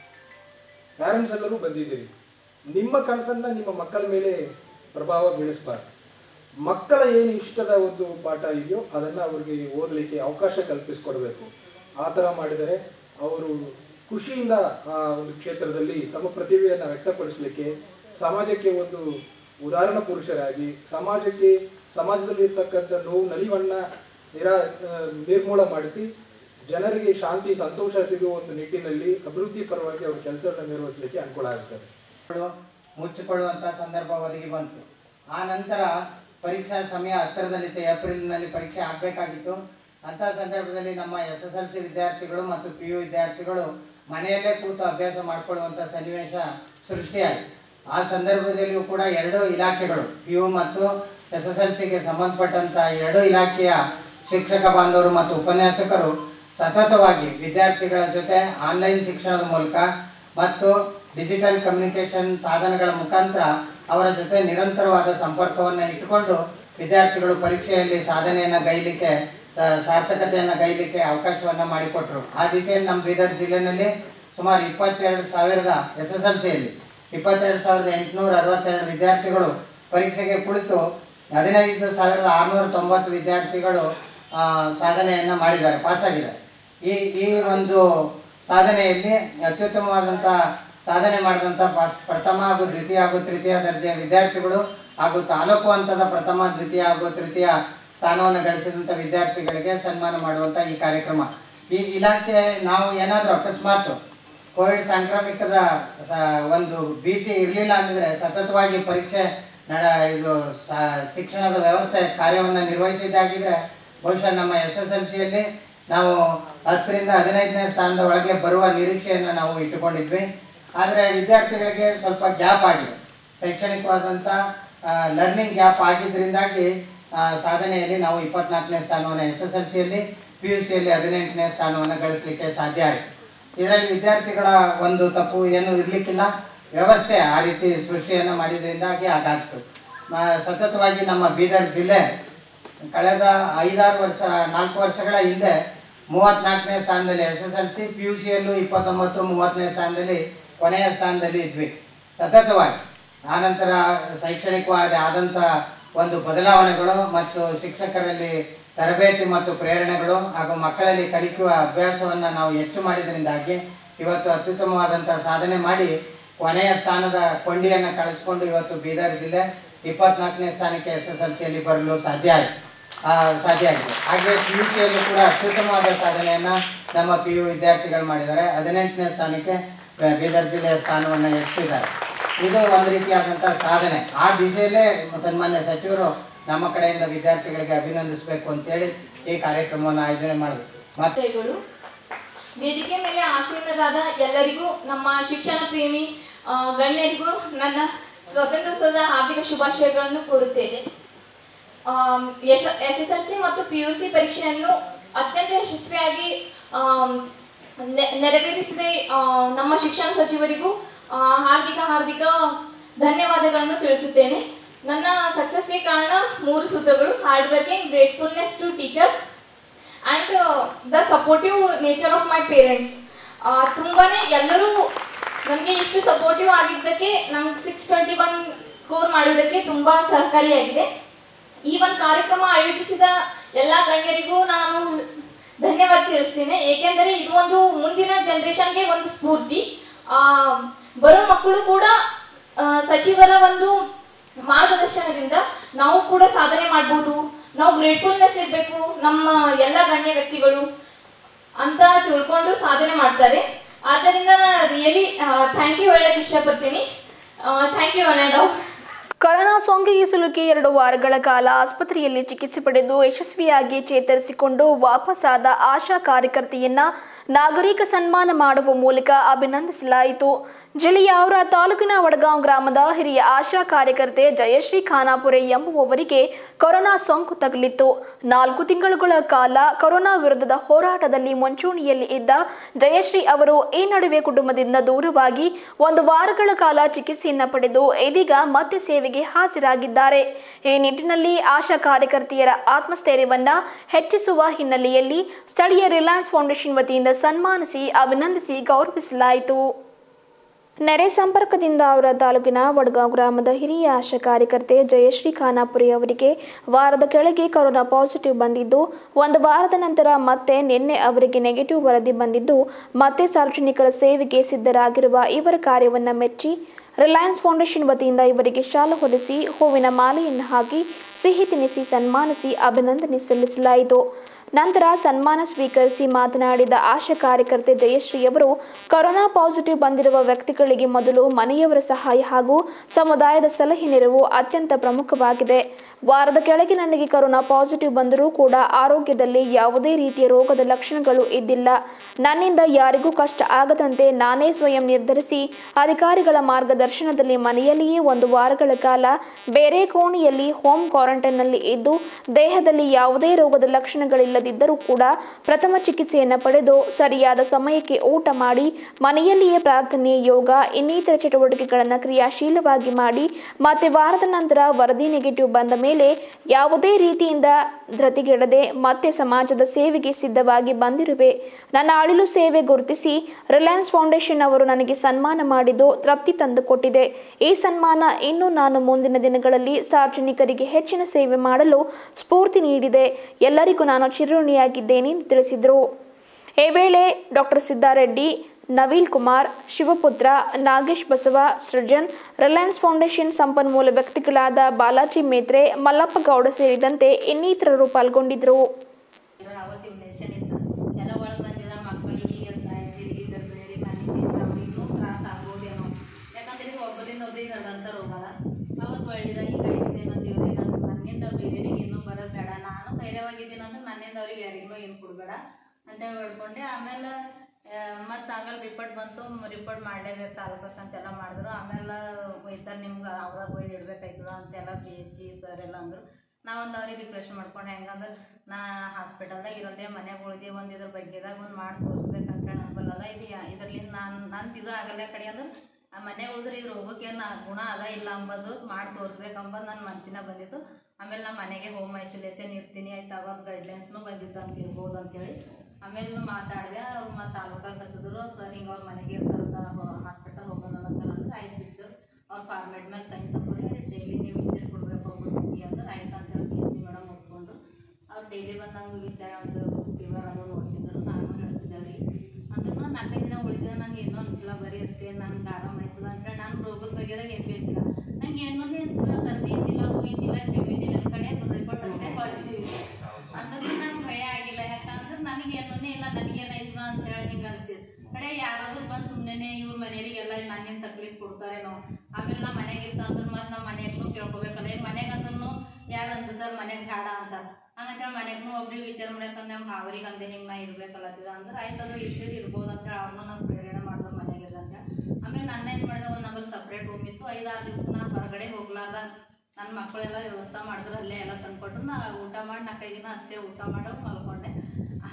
ಪ್ಯಾರೆಂಟ್ಸ್ ಎಲ್ಲರೂ ಬಂದಿದ್ದೀರಿ ನಿಮ್ಮ ಕನಸನ್ನು ನಿಮ್ಮ ಮಕ್ಕಳ ಮೇಲೆ ಪ್ರಭಾವ ಬೀಳಿಸಬಾರ್ದು ಮಕ್ಕಳ ಏನು ಇಷ್ಟದ ಒಂದು ಪಾಠ ಇದೆಯೋ ಅದನ್ನು ಅವರಿಗೆ ಓದಲಿಕ್ಕೆ ಅವಕಾಶ ಕಲ್ಪಿಸ್ಕೊಡ್ಬೇಕು ಆ ಥರ ಮಾಡಿದರೆ ಅವರು ಖುಷಿಯಿಂದ ಆ ಒಂದು ಕ್ಷೇತ್ರದಲ್ಲಿ ತಮ್ಮ ಪ್ರತಿಭೆಯನ್ನು ವ್ಯಕ್ತಪಡಿಸಲಿಕ್ಕೆ ಸಮಾಜಕ್ಕೆ ಒಂದು ಉದಾಹರಣ ಪುರುಷರಾಗಿ ಸಮಾಜಕ್ಕೆ ಸಮಾಜದಲ್ಲಿ ಇರ್ತಕ್ಕಂಥ ನೋವು ನಲಿವನ್ನ ನಿರಾ ಆ, ನಿರ್ಮೂಲ ಮಾಡಿಸಿ ಜನರಿಗೆ ಶಾಂತಿ ಸಂತೋಷ ಸಿಗುವ ಒಂದು ನಿಟ್ಟಿನಲ್ಲಿ ಅಭಿವೃದ್ಧಿ ಪರವಾಗಿ ಅವ್ರ ಕೆಲಸವನ್ನು ನಿರ್ವಹಿಸಲಿಕ್ಕೆ ಅನುಕೂಲ ಆಗುತ್ತದೆ
ಮುಚ್ಚಿಕೊಳ್ಳುವಂಥ ಸಂದರ್ಭ ಒದಗಿ ಬಂತು ಆ ನಂತರ ಪರೀಕ್ಷಾ ಸಮಯ ಹತ್ತಿರದಲ್ಲಿತ್ತು ಏಪ್ರಿಲ್ನಲ್ಲಿ ಪರೀಕ್ಷೆ ಆಗಬೇಕಾಗಿತ್ತು ಅಂಥ ಸಂದರ್ಭದಲ್ಲಿ ನಮ್ಮ ಎಸ್ ಎಸ್ ಎಲ್ ಸಿ ವಿದ್ಯಾರ್ಥಿಗಳು ಮತ್ತು ಪಿ ಯು ವಿದ್ಯಾರ್ಥಿಗಳು ಮನೆಯಲ್ಲೇ ಕೂತು ಅಭ್ಯಾಸ ಮಾಡಿಕೊಳ್ಳುವಂಥ ಸನ್ನಿವೇಶ ಸೃಷ್ಟಿಯಾಯಿತು ಆ ಸಂದರ್ಭದಲ್ಲಿಯೂ ಕೂಡ ಎರಡು ಇಲಾಖೆಗಳು ಪಿ ಯು ಮತ್ತು ಎಸ್ ಎಸ್ ಎಲ್ ಸಿಗೆ ಸಂಬಂಧಪಟ್ಟಂಥ ಎರಡು ಇಲಾಖೆಯ ಶಿಕ್ಷಕ ಬಾಂಧವರು ಮತ್ತು ಉಪನ್ಯಾಸಕರು ಸತತವಾಗಿ ವಿದ್ಯಾರ್ಥಿಗಳ ಜೊತೆ ಆನ್ಲೈನ್ ಶಿಕ್ಷಣದ ಮೂಲಕ ಮತ್ತು ಡಿಜಿಟಲ್ ಕಮ್ಯುನಿಕೇಷನ್ ಸಾಧನಗಳ ಮುಖಾಂತರ ಅವರ ಜೊತೆ ನಿರಂತರವಾದ ಸಂಪರ್ಕವನ್ನು ಇಟ್ಟುಕೊಂಡು ವಿದ್ಯಾರ್ಥಿಗಳು ಪರೀಕ್ಷೆಯಲ್ಲಿ ಸಾಧನೆಯನ್ನು ಗೈಲಿಕ್ಕೆ ಆ, ಸಾರ್ಥಕತೆಯನ್ನು ಗೈಲಿಕ್ಕೆ ಅವಕಾಶವನ್ನು ಮಾಡಿಕೊಟ್ರು ಆ ದಿಶೆಯಲ್ಲಿ ನಮ್ಮ ಬೀದರ್ ಜಿಲ್ಲೆಯಲ್ಲಿ ಸುಮಾರು ಇಪ್ಪತ್ತೆರಡು ಸಾವಿರದ ಎಸ್ ಎಸ್ ಎಲ್ ಸಿಯಲ್ಲಿ ಇಪ್ಪತ್ತೆರಡು ಸಾವಿರದ ಎಂಟುನೂರ ಅರವತ್ತೆರಡು ವಿದ್ಯಾರ್ಥಿಗಳು ಪರೀಕ್ಷೆಗೆ ಕುಳಿತು ಹದಿನೈದು ಸಾವಿರದ ಆರುನೂರ ತೊಂಬತ್ತು ವಿದ್ಯಾರ್ಥಿಗಳು ಆ, ಸಾಧನೆಯನ್ನು ಮಾಡಿದ್ದಾರೆ ಪಾಸಾಗಿದ್ದಾರೆ ಈ ಈ ಒಂದು ಸಾಧನೆಯಲ್ಲಿ ಅತ್ಯುತ್ತಮವಾದಂಥ ಸಾಧನೆ ಮಾಡಿದಂಥ ಪ- ಪ್ರಥಮ ಹಾಗೂ ದ್ವಿತೀಯ ಹಾಗೂ ತೃತೀಯ ದರ್ಜೆಯ ವಿದ್ಯಾರ್ಥಿಗಳು ಹಾಗೂ ತಾಲೂಕು ಹಂತದ ಪ್ರಥಮ ದ್ವಿತೀಯ ಹಾಗೂ ತೃತೀಯ ಸ್ಥಾನವನ್ನು ಗಳಿಸಿದಂಥ ವಿದ್ಯಾರ್ಥಿಗಳಿಗೆ ಸನ್ಮಾನ ಮಾಡುವಂಥ ಈ ಕಾರ್ಯಕ್ರಮ ಈ ಇಲಾಖೆ ನಾವು ಏನಾದರೂ ಅಕಸ್ಮಾತ್ ಕೋವಿಡ್ ಸಾಂಕ್ರಾಮಿಕದ ಸ- ಒಂದು ಭೀತಿ ಇರಲಿಲ್ಲ ಅಂದರೆ ಸತತವಾಗಿ ಪರೀಕ್ಷೆ ನಡ ಇದು ಸ- ಶಿಕ್ಷಣದ ವ್ಯವಸ್ಥೆ ಕಾರ್ಯವನ್ನು ನಿರ್ವಹಿಸಿದ್ದಾಗಿದ್ರೆ ಬಹುಶಃ ನಮ್ಮ ಎಸ್ ಎಸ್ ಎಲ್ ಸಿಯಲ್ಲಿ ನಾವು ಹತ್ತರಿಂದ ಹದಿನೈದನೇ ಸ್ಥಾನದ ಒಳಗೆ ಬರುವ ನಿರೀಕ್ಷೆಯನ್ನು ನಾವು ಇಟ್ಟುಕೊಂಡಿದ್ವಿ ಆದರೆ ವಿದ್ಯಾರ್ಥಿಗಳಿಗೆ ಸ್ವಲ್ಪ ಗ್ಯಾಪ್ ಆಗಿದೆ ಶೈಕ್ಷಣಿಕವಾದಂಥ ಲರ್ನಿಂಗ್ ಗ್ಯಾಪ್ ಆಗಿದ್ದರಿಂದಾಗಿ ಆ, ಸಾಧನೆಯಲ್ಲಿ ನಾವು ಇಪ್ಪತ್ನಾಲ್ಕನೇ ಸ್ಥಾನವನ್ನು ಎಸ್ ಎಸ್ ಎಲ್ ಸಿಯಲ್ಲಿ ಪಿ ಯು ಸಿಯಲ್ಲಿ ಹದಿನೆಂಟನೇ ಸ್ಥಾನವನ್ನು ಗಳಿಸಲಿಕ್ಕೆ ಸಾಧ್ಯ ಆಯಿತು ಇದರಲ್ಲಿ ವಿದ್ಯಾರ್ಥಿಗಳ ಒಂದು ತಪ್ಪು ಏನು ಇರಲಿಕ್ಕಿಲ್ಲ ವ್ಯವಸ್ಥೆ ಆ ರೀತಿ ಸೃಷ್ಟಿಯನ್ನು ಮಾಡಿದ್ರಿಂದಾಗಿ ಹಾಗಾಗ್ತು ಮ- ಸತತವಾಗಿ ನಮ್ಮ ಬೀದರ್ ಜಿಲ್ಲೆ ಕಳೆದ ಐದಾರು ವರ್ಷ ನಾಲ್ಕು ವರ್ಷಗಳ ಹಿಂದೆ ಮೂವತ್ನಾಲ್ಕನೇ ಸ್ಥಾನದಲ್ಲಿ S S L C P U ಸಿಯಲ್ಲೂ ಇಪ್ಪತ್ತೊಂಬತ್ತು ಮೂವತ್ತನೇ ಸ್ಥಾನದಲ್ಲಿ ಕೊನೆಯ ಸ್ಥಾನದಲ್ಲಿ ಇದ್ವಿ ಸತತವಾಗಿ ಆನಂತರ ಶೈಕ್ಷಣಿಕವಾಗಿ ಆದಂಥ ಒಂದು ಬದಲಾವಣೆಗಳು ಮತ್ತು ಶಿಕ್ಷಕರಲ್ಲಿ ತರಬೇತಿ ಮತ್ತು ಪ್ರೇರಣೆಗಳು ಹಾಗೂ ಮಕ್ಕಳಲ್ಲಿ ಕಲಿಕುವ ಅಭ್ಯಾಸವನ್ನು ನಾವು ಹೆಚ್ಚು ಮಾಡಿದ್ರಿಂದಾಗಿ ಇವತ್ತು ಅತ್ಯುತ್ತಮವಾದಂಥ ಸಾಧನೆ ಮಾಡಿ ಕೊನೆಯ ಸ್ಥಾನದ ಕೊಂಡಿಯನ್ನು ಕಳೆಸ್ಕೊಂಡು ಇವತ್ತು ಬೀದರ್ ಜಿಲ್ಲೆ ಇಪ್ಪತ್ನಾಲ್ಕನೇ ಸ್ಥಾನಕ್ಕೆ ಎಸ್ ಎಸ್ ಎಲ್ ಸಿಯಲ್ಲಿ ಬರಲು ಸಾಧ್ಯ ಆಯಿತು ಆ, ಸಾಧ್ಯ ಆಗಿದೆ ಹಾಗೆ ಪಿ ಯು ಸಿಯಲ್ಲೂ ಕೂಡ ಅತ್ಯುತ್ತಮವಾದ ಸಾಧನೆಯನ್ನು ನಮ್ಮ ಪಿ ಯು ವಿದ್ಯಾರ್ಥಿಗಳು ಮಾಡಿದ್ದಾರೆ ಹದಿನೆಂಟನೇ ಸ್ಥಾನಕ್ಕೆ ಬ- ಬೀದರ್ ಜಿಲ್ಲೆಯ ಸ್ಥಾನವನ್ನು ಹೆಚ್ಚಿದ್ದಾರೆ ಇದು ಒಂದು ರೀತಿಯಾದಂಥ ಸಾಧನೆ ಆ ದಿಶೆಯಲ್ಲೇ ಸನ್ಮಾನ್ಯ ಸಚಿವರು ನಮ್ಮ ಕಡೆಯಿಂದ ವಿದ್ಯಾರ್ಥಿಗಳಿಗೆ ಅಭಿನಂದಿಸಬೇಕು ಅಂತೇಳಿ ಈ ಕಾರ್ಯಕ್ರಮವನ್ನು ಆಯೋಜನೆ ಮಾಡಿದ್ರು ಮತ್ತೆ
ವಿಷಯಗಳು ವೇದಿಕೆ ಮೇಲೆ ಆಸೀನರಾದ ಎಲ್ಲರಿಗೂ ನಮ್ಮ ಶಿಕ್ಷಣ ಪ್ರೇಮಿ ಆ, ಗಣ್ಯರಿಗೂ ನನ್ನ ಸ್ವಾತಂತ್ರ್ಯೋತ್ಸವದ ಹಾರ್ದಿಕ ಶುಭಾಶಯಗಳನ್ನು ಕೋರುತ್ತೇನೆ ಎಸ್ ಎಸ್ ಎಲ್ ಸಿ ಮತ್ತು ಪಿ ಯು ಸಿ ಪರೀಕ್ಷೆಯನ್ನು ಅತ್ಯಂತ ಯಶಸ್ವಿಯಾಗಿ ಆಮ್, ನೆ- ನೆರವೇರಿಸದೆ ಆ, ನಮ್ಮ ಶಿಕ್ಷಣ ಸಚಿವರಿಗೂ ಆ, ಹಾರ್ದಿಕ ಹಾರ್ದಿಕ ಧನ್ಯವಾದಗಳನ್ನು ತಿಳಿಸುತ್ತೇನೆ ನನ್ನ ಸಕ್ಸಸ್ಗೆ ಕಾರಣ ಮೂರು ಸೂತ್ರಗಳು hard working gratefulness to teachers and the supportive nature of my parents ತುಂಬಾನೇ ಎಲ್ಲರೂ ನನಗೆ ಇಷ್ಟು ಸಪೋರ್ಟಿವ್ ಆಗಿದ್ದಕ್ಕೆ ನಮ್ಗೆ ಸಿಕ್ಸ್ ಟ್ವೆಂಟಿ ಒನ್ ಸ್ಕೋರ್ ಮಾಡೋದಕ್ಕೆ ತುಂಬಾ ಸಹಕಾರಿಯಾಗಿದೆ ಈ ಒಂದು ಕಾರ್ಯಕ್ರಮ ಆಯೋಜಿಸಿದ ಎಲ್ಲ ಗಣ್ಯರಿಗೂ ನಾನು ಧನ್ಯವಾದ ತಿಳಿಸ್ತೇನೆ ಏಕೆಂದರೆ ಇದು ಒಂದು ಮುಂದಿನ ಜನರೇಷನ್ಗೆ ಒಂದು ಸ್ಫೂರ್ತಿ ಆ, ಬರೋ ಮಕ್ಕಳು ಕೂಡ ಆ, ಸಚಿವರ ಒಂದು ಮಾರ್ಗದರ್ಶನದಿಂದ ನಾವು ಕೂಡ ಸಾಧನೆ ಮಾಡ್ಬೋದು ನಾವು ಗ್ರೇಟ್ಫುಲ್ನೆಸ್ ಇರಬೇಕು ನಮ್ಮ ಎಲ್ಲ ಗಣ್ಯ ವ್ಯಕ್ತಿಗಳು ಅಂತ ತಿಳ್ಕೊಂಡು ಸಾಧನೆ ಮಾಡ್ತಾರೆ ಆದ್ದರಿಂದ ನಾನು ರಿಯಲಿ ಥ್ಯಾಂಕ್ ಯು ಹೇಳಕ್ ಇಷ್ಟಪಡ್ತೀನಿ thank you one and all
corona ಸೋಂಕಿಗೆ ಸಿಲುಕಿ ಎರಡು ವಾರಗಳ ಕಾಲ ಆಸ್ಪತ್ರೆಯಲ್ಲಿ ಚಿಕಿತ್ಸೆ ಪಡೆದು ಯಶಸ್ವಿಯಾಗಿ ಚೇತರಿಸಿಕೊಂಡು ವಾಪಸ್ಸಾದ ಆಶಾ ಕಾರ್ಯಕರ್ತೆಯನ್ನ ನಾಗರಿಕ ಸನ್ಮಾನ ಮಾಡುವ ಮೂಲಕ ಅಭಿನಂದಿಸಲಾಯಿತು ಜಿಲ್ಲೆಯ ಔರ ತಾಲೂಕಿನ ವಡಗಾಂವ್ ಗ್ರಾಮದ ಹಿರಿಯ ಆಶಾ ಕಾರ್ಯಕರ್ತೆ ಜಯಶ್ರೀ ಖಾನಾಪುರೆ ಎಂಬುವವರಿಗೆ ಕೊರೋನಾ ಸೋಂಕು ತಗುಲಿತ್ತು ನಾಲ್ಕು ತಿಂಗಳುಗಳ ಕಾಲ ಕೊರೋನಾ ವಿರುದ್ಧದ ಹೋರಾಟದಲ್ಲಿ ಮುಂಚೂಣಿಯಲ್ಲಿ ಇದ್ದ ಜಯಶ್ರೀ ಅವರು ಈ ನಡುವೆ ಕುಟುಂಬದಿಂದ ದೂರವಾಗಿ ಒಂದು ವಾರಗಳ ಕಾಲ ಚಿಕಿತ್ಸೆಯನ್ನು ಪಡೆದು ಇದೀಗ ಮತ್ತೆ ಸೇವೆಗೆ ಹಾಜರಾಗಿದ್ದಾರೆ ಈ ನಿಟ್ಟಿನಲ್ಲಿ ಆಶಾ ಕಾರ್ಯಕರ್ತೆಯರ ಆತ್ಮಸ್ಥೈರ್ಯವನ್ನ ಹೆಚ್ಚಿಸುವ ಹಿನ್ನೆಲೆಯಲ್ಲಿ ಸ್ಥಳೀಯ ರಿಲಯನ್ಸ್ ಫೌಂಡೇಶನ್ ವತಿಯಿಂದ ಸನ್ಮಾನಿಸಿ ಅಭಿನಂದಿಸಿ ಗೌರವಿಸಲಾಯಿತು ನೆರೆ ಸಂಪರ್ಕದಿಂದ ಅವರ ತಾಲೂಕಿನ ವಡ್ಗಾಂವ್ ಗ್ರಾಮದ ಹಿರಿಯ ಆಶಾ ಕಾರ್ಯಕರ್ತೆ ಜಯಶ್ರೀ ಖಾನಾಪುರಿ ಅವರಿಗೆ ವಾರದ ಕೆಳಗೆ ಕೊರೋನಾ ಪಾಸಿಟಿವ್ ಬಂದಿದ್ದು ಒಂದು ವಾರದ ನಂತರ ಮತ್ತೆ ನಿನ್ನೆ ಅವರಿಗೆ ನೆಗೆಟಿವ್ ವರದಿ ಬಂದಿದ್ದು ಮತ್ತೆ ಸಾರ್ವಜನಿಕರ ಸೇವೆಗೆ ಸಿದ್ಧರಾಗಿರುವ ಇವರ ಕಾರ್ಯವನ್ನು ಮೆಚ್ಚಿ ರಿಲಯನ್ಸ್ ಫೌಂಡೇಶನ್ ವತಿಯಿಂದ ಇವರಿಗೆ ಶಾಲು ಹೊಲಿಸಿ ಹೂವಿನ ಮಾಲೆಯನ್ನು ಹಾಕಿ ಸಿಹಿ ತಿನ್ನಿಸಿ ಸನ್ಮಾನಿಸಿ ಅಭಿನಂದನೆ ಸಲ್ಲಿಸಲಾಯಿತು ನಂತರ ಸನ್ಮಾನ ಸ್ವೀಕರಿಸಿ ಮಾತನಾಡಿದ ಆಶಾ ಕಾರ್ಯಕರ್ತೆ ಜಯಶ್ರೀ ಅವರು ಕೊರೋನಾ ಪಾಸಿಟಿವ್ ಬಂದಿರುವ ವ್ಯಕ್ತಿಗಳಿಗೆ ಮೊದಲು ಮನೆಯವರ ಸಹಾಯ ಹಾಗೂ ಸಮುದಾಯದ ಸಲಹೆ ನೆರವು ಅತ್ಯಂತ ಪ್ರಮುಖವಾಗಿದೆ ವಾರದ ಕೆಳಗೆ ನನಗೆ ಕೊರೋನಾ ಪಾಸಿಟಿವ್ ಬಂದರೂ ಕೂಡ ಆರೋಗ್ಯದಲ್ಲಿ ಯಾವುದೇ ರೀತಿಯ ರೋಗದ ಲಕ್ಷಣಗಳು ಇದ್ದಿಲ್ಲ ನನ್ನಿಂದ ಯಾರಿಗೂ ಕಷ್ಟ ಆಗದಂತೆ ನಾನೇ ಸ್ವಯಂ ನಿರ್ಧರಿಸಿ ಅಧಿಕಾರಿಗಳ ಮಾರ್ಗದರ್ಶನದಲ್ಲಿ ಮನೆಯಲ್ಲಿಯೇ ಒಂದು ವಾರಗಳ ಕಾಲ ಬೇರೆ ಕೋಣೆಯಲ್ಲಿ ಹೋಮ್ ಕ್ವಾರಂಟೈನ್ನಲ್ಲಿ ಇದ್ದು ದೇಹದಲ್ಲಿ ಯಾವುದೇ ರೋಗದ ಲಕ್ಷಣಗಳಿಲ್ಲದಿದ್ದರೂ ಕೂಡ ಪ್ರಥಮ ಚಿಕಿತ್ಸೆಯನ್ನು ಪಡೆದು ಸರಿಯಾದ ಸಮಯಕ್ಕೆ ಊಟ ಮಾಡಿ ಮನೆಯಲ್ಲಿಯೇ ಪ್ರಾರ್ಥನೆ ಯೋಗ ಇನ್ನಿತರ ಚಟುವಟಿಕೆಗಳನ್ನು ಕ್ರಿಯಾಶೀಲವಾಗಿ ಮಾಡಿ ಮತ್ತೆ ವಾರದ ನಂತರ ವರದಿ ನೆಗೆಟಿವ್ ಬಂದ ಮೇಲೆ ಯಾವುದೇ ರೀತಿಯಿಂದ ಧೃತಿಗೆಡದೆ ಮತ್ತೆ ಸಮಾಜದ ಸೇವೆಗೆ ಸಿದ್ಧವಾಗಿ ಬಂದಿರುವೆ ನನ್ನ ಅಳಿಲು ಸೇವೆ ಗುರುತಿಸಿ ರಿಲಯನ್ಸ್ ಫೌಂಡೇಶನ್ ಅವರು ನನಗೆ ಸನ್ಮಾನ ಮಾಡಿದ್ದು ತೃಪ್ತಿ ತಂದುಕೊಟ್ಟಿದೆ ಈ ಸನ್ಮಾನ ಇನ್ನು ನಾನು ಮುಂದಿನ ದಿನಗಳಲ್ಲಿ ಸಾರ್ವಜನಿಕರಿಗೆ ಹೆಚ್ಚಿನ ಸೇವೆ ಮಾಡಲು ಸ್ಫೂರ್ತಿ ನೀಡಿದೆ ಎಲ್ಲರಿಗೂ ನಾನು ಚಿರಋಣಿಯಾಗಿದ್ದೇನೆ ಎಂದು ತಿಳಿಸಿದರು ಈ ವೇಳೆ doctor Siddareddy Naveel Kumar Shivaputra Nagesh Basava Srujan Reliance foundation ಸಂಪನ್ಮೂಲ ವ್ಯಕ್ತಿಗಳಾದ ಬಾಲಾಜಿ ಮೇತ್ರೆ ಮಲ್ಲಪ್ಪ ಗೌಡ ಸೇರಿದಂತೆ ಇನ್ನಿತರರು ಪಾಲ್ಗೊಂಡಿದ್ದರು
ಅವತ್ತಿನ ಮೆನ್ಷನ್ ಇತ್ತು ಎಲ್ಲ ಒಳಗೆ ಬಂದಿಲ್ಲ ಮಕ್ಕಳಿಗೆ ತಿರುಗಿ ಗರ್ಭಿಣಿಯರಿಗೆ ಕಣ್ಣಿಗೆ ಅವ್ರಿಗೆ ಇನ್ನೂ ತ್ರಾಸ ಆಗ್ಬೋದೇನೋ ಯಾಕಂದ್ರೆ ಇದು ಒಬ್ಬರಿಂದ ಒಬ್ರಿಗೆ ಹರದಂತ ರೋಗ ಅದ ಅವತ್ತು ಒಳ್ಳೆದ ಈಗ ಐದೇನೋ ದೇವ್ರೆ ನನ್ನ ನನ್ನಿಂದ ಬೇರೆಯವರಿಗೆ ಏನೂ ಬರೋದು ಬೇಡ ನಾನು ಧೈರ್ಯವಾಗಿದ್ದೀನಿ ಅಂದ್ರೆ ನನ್ನಿಂದ ಅವ್ರಿಗೆ ಯಾರಿಗೂ ಏನು ಕೊಡಬೇಡ ಅಂತೇಳಿ ಹೇಳ್ಕೊಂಡೆ ಆಮೇಲೆ ಮತ್ತು ಆಮೇಲೆ ರಿಪೋರ್ಟ್ ಬಂತು ರಿಪೋರ್ಟ್ ಮಾಡಲೇಬೇಕು ತಾಲೂಕಕ್ಕೆ ಅಂತೆಲ್ಲ ಮಾಡಿದ್ರು ಆಮೇಲೆ ಒಯ್ತಾರೆ ನಿಮ್ಗೆ ಅವ್ರಾಗ ಒಯ್ದು ಇಡ್ಬೇಕಾಯ್ತದ ಅಂತೆಲ್ಲ ಪಿ ಎಚ್ ಇ ಸರ್ ಎಲ್ಲ ಅಂದರು ನಾವೊಂದು ಅವ್ರಿಗೆ ರಿಕ್ವೆಸ್ಟ್ ಮಾಡ್ಕೊಂಡು ಹೆಂಗಂದ್ರೆ ನಾ ಹಾಸ್ಪಿಟಲ್ದಾಗ ಇರೋದೇ ಮನೆಗೆ ಉಳಿದಿ ಒಂದು ಇದ್ರ ಬಗ್ಗೆದಾಗ ಒಂದು ಮಾಡಿ ತೋರಿಸ್ಬೇಕು ಅಂತೇಳಿ ಅನ್ಬಲ್ಲದ ಇದು ಯಾ- ಇದ್ರಲಿಂದ ನಾನು ನಂದು ಇದು ಆಗಲ್ಲ ಕಡೆ ಅಂದ್ರೆ ಆ ಮನೆ ಉಳಿದ್ರೆ ಇದು ರೋಗಕ್ಕೆ ಏನು ಗುಣ ಅದ ಇಲ್ಲ ಅಂಬೋದು ಮಾಡಿ ತೋರಿಸ್ಬೇಕು ಅಂಬೋದು ನನ್ನ ಮನಸ್ಸಿನ ಬಂದಿತ್ತು ಆಮೇಲೆ ನಮ್ಮ ಮನೆಗೆ ಹೋಮ್ ಐಸೋಲೇಷನ್ ಇರ್ತೀನಿ ಆಯ್ತು ಅವಾಗ ಗೈಡ್ಲೈನ್ಸ್ನು ಬಂದಿತ್ತು ಅಂತ ಇರ್ಬೋದು ಅಂತೇಳಿ ಆಮೇಲೆ ಮಾತಾಡಿದೆ ಅವ್ರು ಮತ್ತು ತಾಲೂಕಾಗ ಹಚ್ಚಿದ್ರು ಸರ್ ಹಿಂಗೆ ಅವ್ರ ಮನೆಗೆ ಇರ್ತಾರಂತ ಹಾಸ್ಪಿಟಲ್ ಹೋಗೋಣ ಅಂತಾರೆ ಅಂದ್ರೆ ಆಯ್ತು ಬಿಟ್ಟು ಅವ್ರ ಫಾರ್ಮೇಟ್ ಮೇಲೆ ಸೈನ್ ತಗೊಂಡು ಡೈಲಿ ನೀವು ವಿಸಿಟ್ ಕೊಡ್ಬೇಕು ಹೋಗ್ಬಿಟ್ಟು ಅಂದ್ರೆ ಆಯ್ತು ಅಂತೇಳಿ ಪಿ ಎಚ್ ಮೇಡಮ್ ಒಪ್ಕೊಂಡು ಅವ್ರು ಡೈಲಿ ಬಂದು ನಂಗೆ ವಿಚಾರ ಅನ್ಸೋದು ಫೀವರ್ ಅದು ನೋಡ್ತಿದ್ರು ನಾನು ಹೇಳ್ತಿದ್ದೆ ಅವ್ರಿಗೆ ಅಂದ್ರೆ ನಾನು ನಾಲ್ಕೈದು ದಿನ ಉಳಿದಿದ್ದೆ ನಂಗೆ ಏನೂ ಅನಿಸಿಲ್ಲ ಬರೀ ಅಷ್ಟೇ ನಂಗೆ ಆರಾಮ ಆಯ್ತದ ಅಂತೇಳಿ ನಾನು ರೋಗದ ಬಗ್ಗೆದಾಗ ಏನು ಬೇಸಿಲ್ಲ ನಂಗೆ ಏನೂ ಅನಿಸಿಲ್ಲ ಸರ್ದಿ ಇದ್ದಿಲ್ಲ ಹುಳಿ ಇದ್ದಿಲ್ಲ ಕೆಮ್ಮಿದ್ದಿಲ್ಲ ಕಡೆ ರಿಪೋರ್ಟ್ ಅಷ್ಟೇ ಪಾಸಿಟಿವ್ ಇದೆ ಅಂದ್ರೆ ನಂಗೆ ಭಯ ಆಗಿಲ್ಲ ಯಾಕಂದ್ರೆ ನನಗೆ ಏನೂ ಇಲ್ಲ ನನಗೇನಾಯ್ತದ ಅಂತೇಳಿ ಹಿಂಗೆ ಅನಿಸ್ತಿದೆ ಕಡೆ ಯಾರಾದ್ರೂ ಬಂದು ಸುಮ್ಮನೆ ಇವ್ರ ಮನೆಯವರಿಗೆಲ್ಲ ನನ್ನೇನು ತಕ್ಲೀಫ್ ಕೊಡ್ತಾರೇನೋ ಆಮೇಲೆ ನಮ್ಮ ಮನೆಗೆ ಇತ್ತು ಅಂದ್ರೆ ಮತ್ತೆ ನಮ್ಮ ಮನೆಗೂ ಕೇಳ್ಕೊಬೇಕಲ್ಲ ಈಗ ಮನೆಗೆ ಅಂದ್ರೂ ಯಾರು ಅನ್ಸುತ್ತಾರೆ ಮನೆಗೆ ಬೇಡ ಅಂತ ಹಂಗಂತೇಳಿ ಮನೆಗೂ ಒಬ್ರಿಗೆ ವಿಚಾರ ಮಾಡಕ್ಕಂದ್ರೆ ನಮ್ಮ ಭಾವರಿಗೆ ಅಂದೆ ಹಿಂಗೆ ನಾ ಇರ್ಬೇಕಲ್ಲತ್ತಿದ ಅಂದ್ರೆ ಆಯ್ತು ಅದು ಇರ್ತೀರಿ ಇರ್ಬೋದು ಅಂತೇಳಿ ಅವ್ರನ್ನ ನಾವು ಪ್ರೇರಣೆ ಮಾಡಿದ್ರು ಮನೆಗೆ ಅಂತೇಳಿ ಆಮೇಲೆ ನನ್ನ ಏನು ಮಾಡಿದೆ ಒಂದು ನಮ್ಮಲ್ಲಿ ಸಪ್ರೇಟ್ ರೂಮ್ ಇತ್ತು ಐದಾರು ದಿವಸ ನಾ ಹೊರಗಡೆ ಹೋಗ್ಲಾರ್ದ ನನ್ನ ಮಕ್ಕಳೆಲ್ಲ ವ್ಯವಸ್ಥೆ ಮಾಡಿದ್ರು ಅಲ್ಲೇ ಎಲ್ಲ ತಂದ್ಕೊಟ್ರು ನಾ ಊಟ ಮಾಡಿ ನಾಲ್ಕೈದು ದಿನ ಅಷ್ಟೇ ಊಟ ಮಾಡೋ ಮಲ್ಕೊಂಡೆ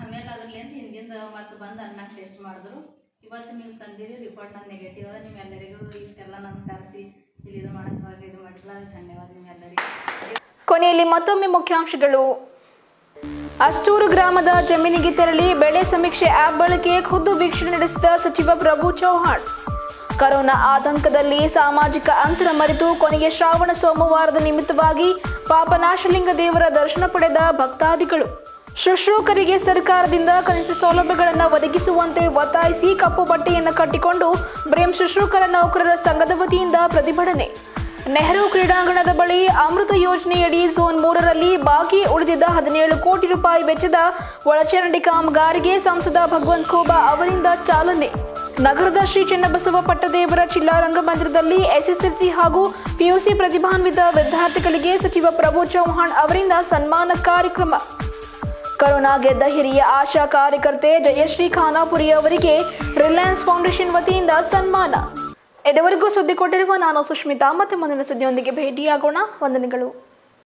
ಆಮೇಲೆ ಅದ್ರಲ್ಲಿಂದ ಹಿಂದಿಂದ ಮತ್ತೆ ಬಂದು ಅನ್ನ ಟೆಸ್ಟ್ ಮಾಡಿದ್ರು ಇವತ್ತು ನೀವು ತಂದಿರಿ ರಿಪೋರ್ಟ್ ನಾನು ನೆಗೆಟಿವ್ ಅದ ನಿಮ್ಮೆಲ್ಲರಿಗೂ ಇಷ್ಟೆಲ್ಲ ನನ್ನ ಕರೆಸಿ ಇಲ್ಲಿ ಇದು ಮಾಡಕ್ಕೆ ಇದು ಮಾಡಿಲ್ಲ ಧನ್ಯವಾದ ನಿಮ್ಮೆಲ್ಲರಿಗೂ
ಕೊನೆಯಲ್ಲಿ ಮತ್ತೊಮ್ಮೆ ಮುಖ್ಯಾಂಶಗಳು ಅಷ್ಟೂರು ಗ್ರಾಮದ ಜಮೀನಿಗೆ ತೆರಳಿ ಬೆಳೆ ಸಮೀಕ್ಷೆ ಆಪ್ ಬಳಕೆ ಖುದ್ದು ವೀಕ್ಷಣೆ ನಡೆಸಿದ ಸಚಿವ ಪ್ರಭು ಚೌಹಾಣ್ ಕರೋನಾ ಆತಂಕದಲ್ಲಿ ಸಾಮಾಜಿಕ ಅಂತರ ಮರೆತು ಕೊನೆಗೆ ಶ್ರಾವಣ ಸೋಮವಾರದ ನಿಮಿತ್ತವಾಗಿ ಪಾಪನಾಶಲಿಂಗ ದೇವರ ದರ್ಶನ ಪಡೆದ ಭಕ್ತಾದಿಗಳು ಶುಶ್ರೂಷಕರಿಗೆ ಸರ್ಕಾರದಿಂದ ಕನಿಷ್ಠ ಸೌಲಭ್ಯಗಳನ್ನು ಒದಗಿಸುವಂತೆ ಒತ್ತಾಯಿಸಿ ಕಪ್ಪು ಬಟ್ಟೆಯನ್ನು ಕಟ್ಟಿಕೊಂಡು ಬ್ರೇಮ್ ಶುಶ್ರೂಷಕರ ನೌಕರರ ಸಂಘದ ವತಿಯಿಂದ ಪ್ರತಿಭಟನೆ ನೆಹರು ಕ್ರೀಡಾಂಗಣದ ಬಳಿ ಅಮೃತ ಯೋಜನೆಯಡಿ ಝೋನ್ ಮೂರರಲ್ಲಿ ಬಾಕಿ ಉಳಿದಿದ್ದ ಹದಿನೇಳು ಕೋಟಿ ರೂಪಾಯಿ ವೆಚ್ಚದ ಒಳಚರಂಡಿ ಕಾಮಗಾರಿಗೆ ಸಂಸದ ಭಗವಂತ್ ಖೋಬಾ ಅವರಿಂದ ಚಾಲನೆ ನಗರದ ಶ್ರೀ ಚನ್ನಬಸವ ಪಟ್ಟದೇವರ ಜಿಲ್ಲಾ ರಂಗಮಂದಿರದಲ್ಲಿ ಎಸ್ಎಸ್ಎಲ್ಸಿ ಹಾಗೂ ಪಿಯುಸಿ ಪ್ರತಿಭಾನ್ವಿತ ವಿದ್ಯಾರ್ಥಿಗಳಿಗೆ ಸಚಿವ ಪ್ರಭು ಚೌಹಾಣ್ ಅವರಿಂದ ಸನ್ಮಾನ ಕಾರ್ಯಕ್ರಮ ಕರೋನಾ ಗೆದ್ದ ಹಿರಿಯ ಆಶಾ ಕಾರ್ಯಕರ್ತೆ ಜಯಶ್ರೀ ಖಾನಾಪುರಿ ಅವರಿಗೆ ರಿಲಯನ್ಸ್ ಫೌಂಡೇಶನ್ ವತಿಯಿಂದ ಸನ್ಮಾನ ಇದುವರೆಗೂ ಸುದ್ದಿ ಕೊಟ್ಟಿರುವ ನಾನು ಸುಷ್ಮಿತಾ ಮತ್ತೆ ಮುಂದಿನ ಸುದ್ದಿಯೊಂದಿಗೆ ಭೇಟಿಯಾಗೋಣ ವಂದನೆಗಳು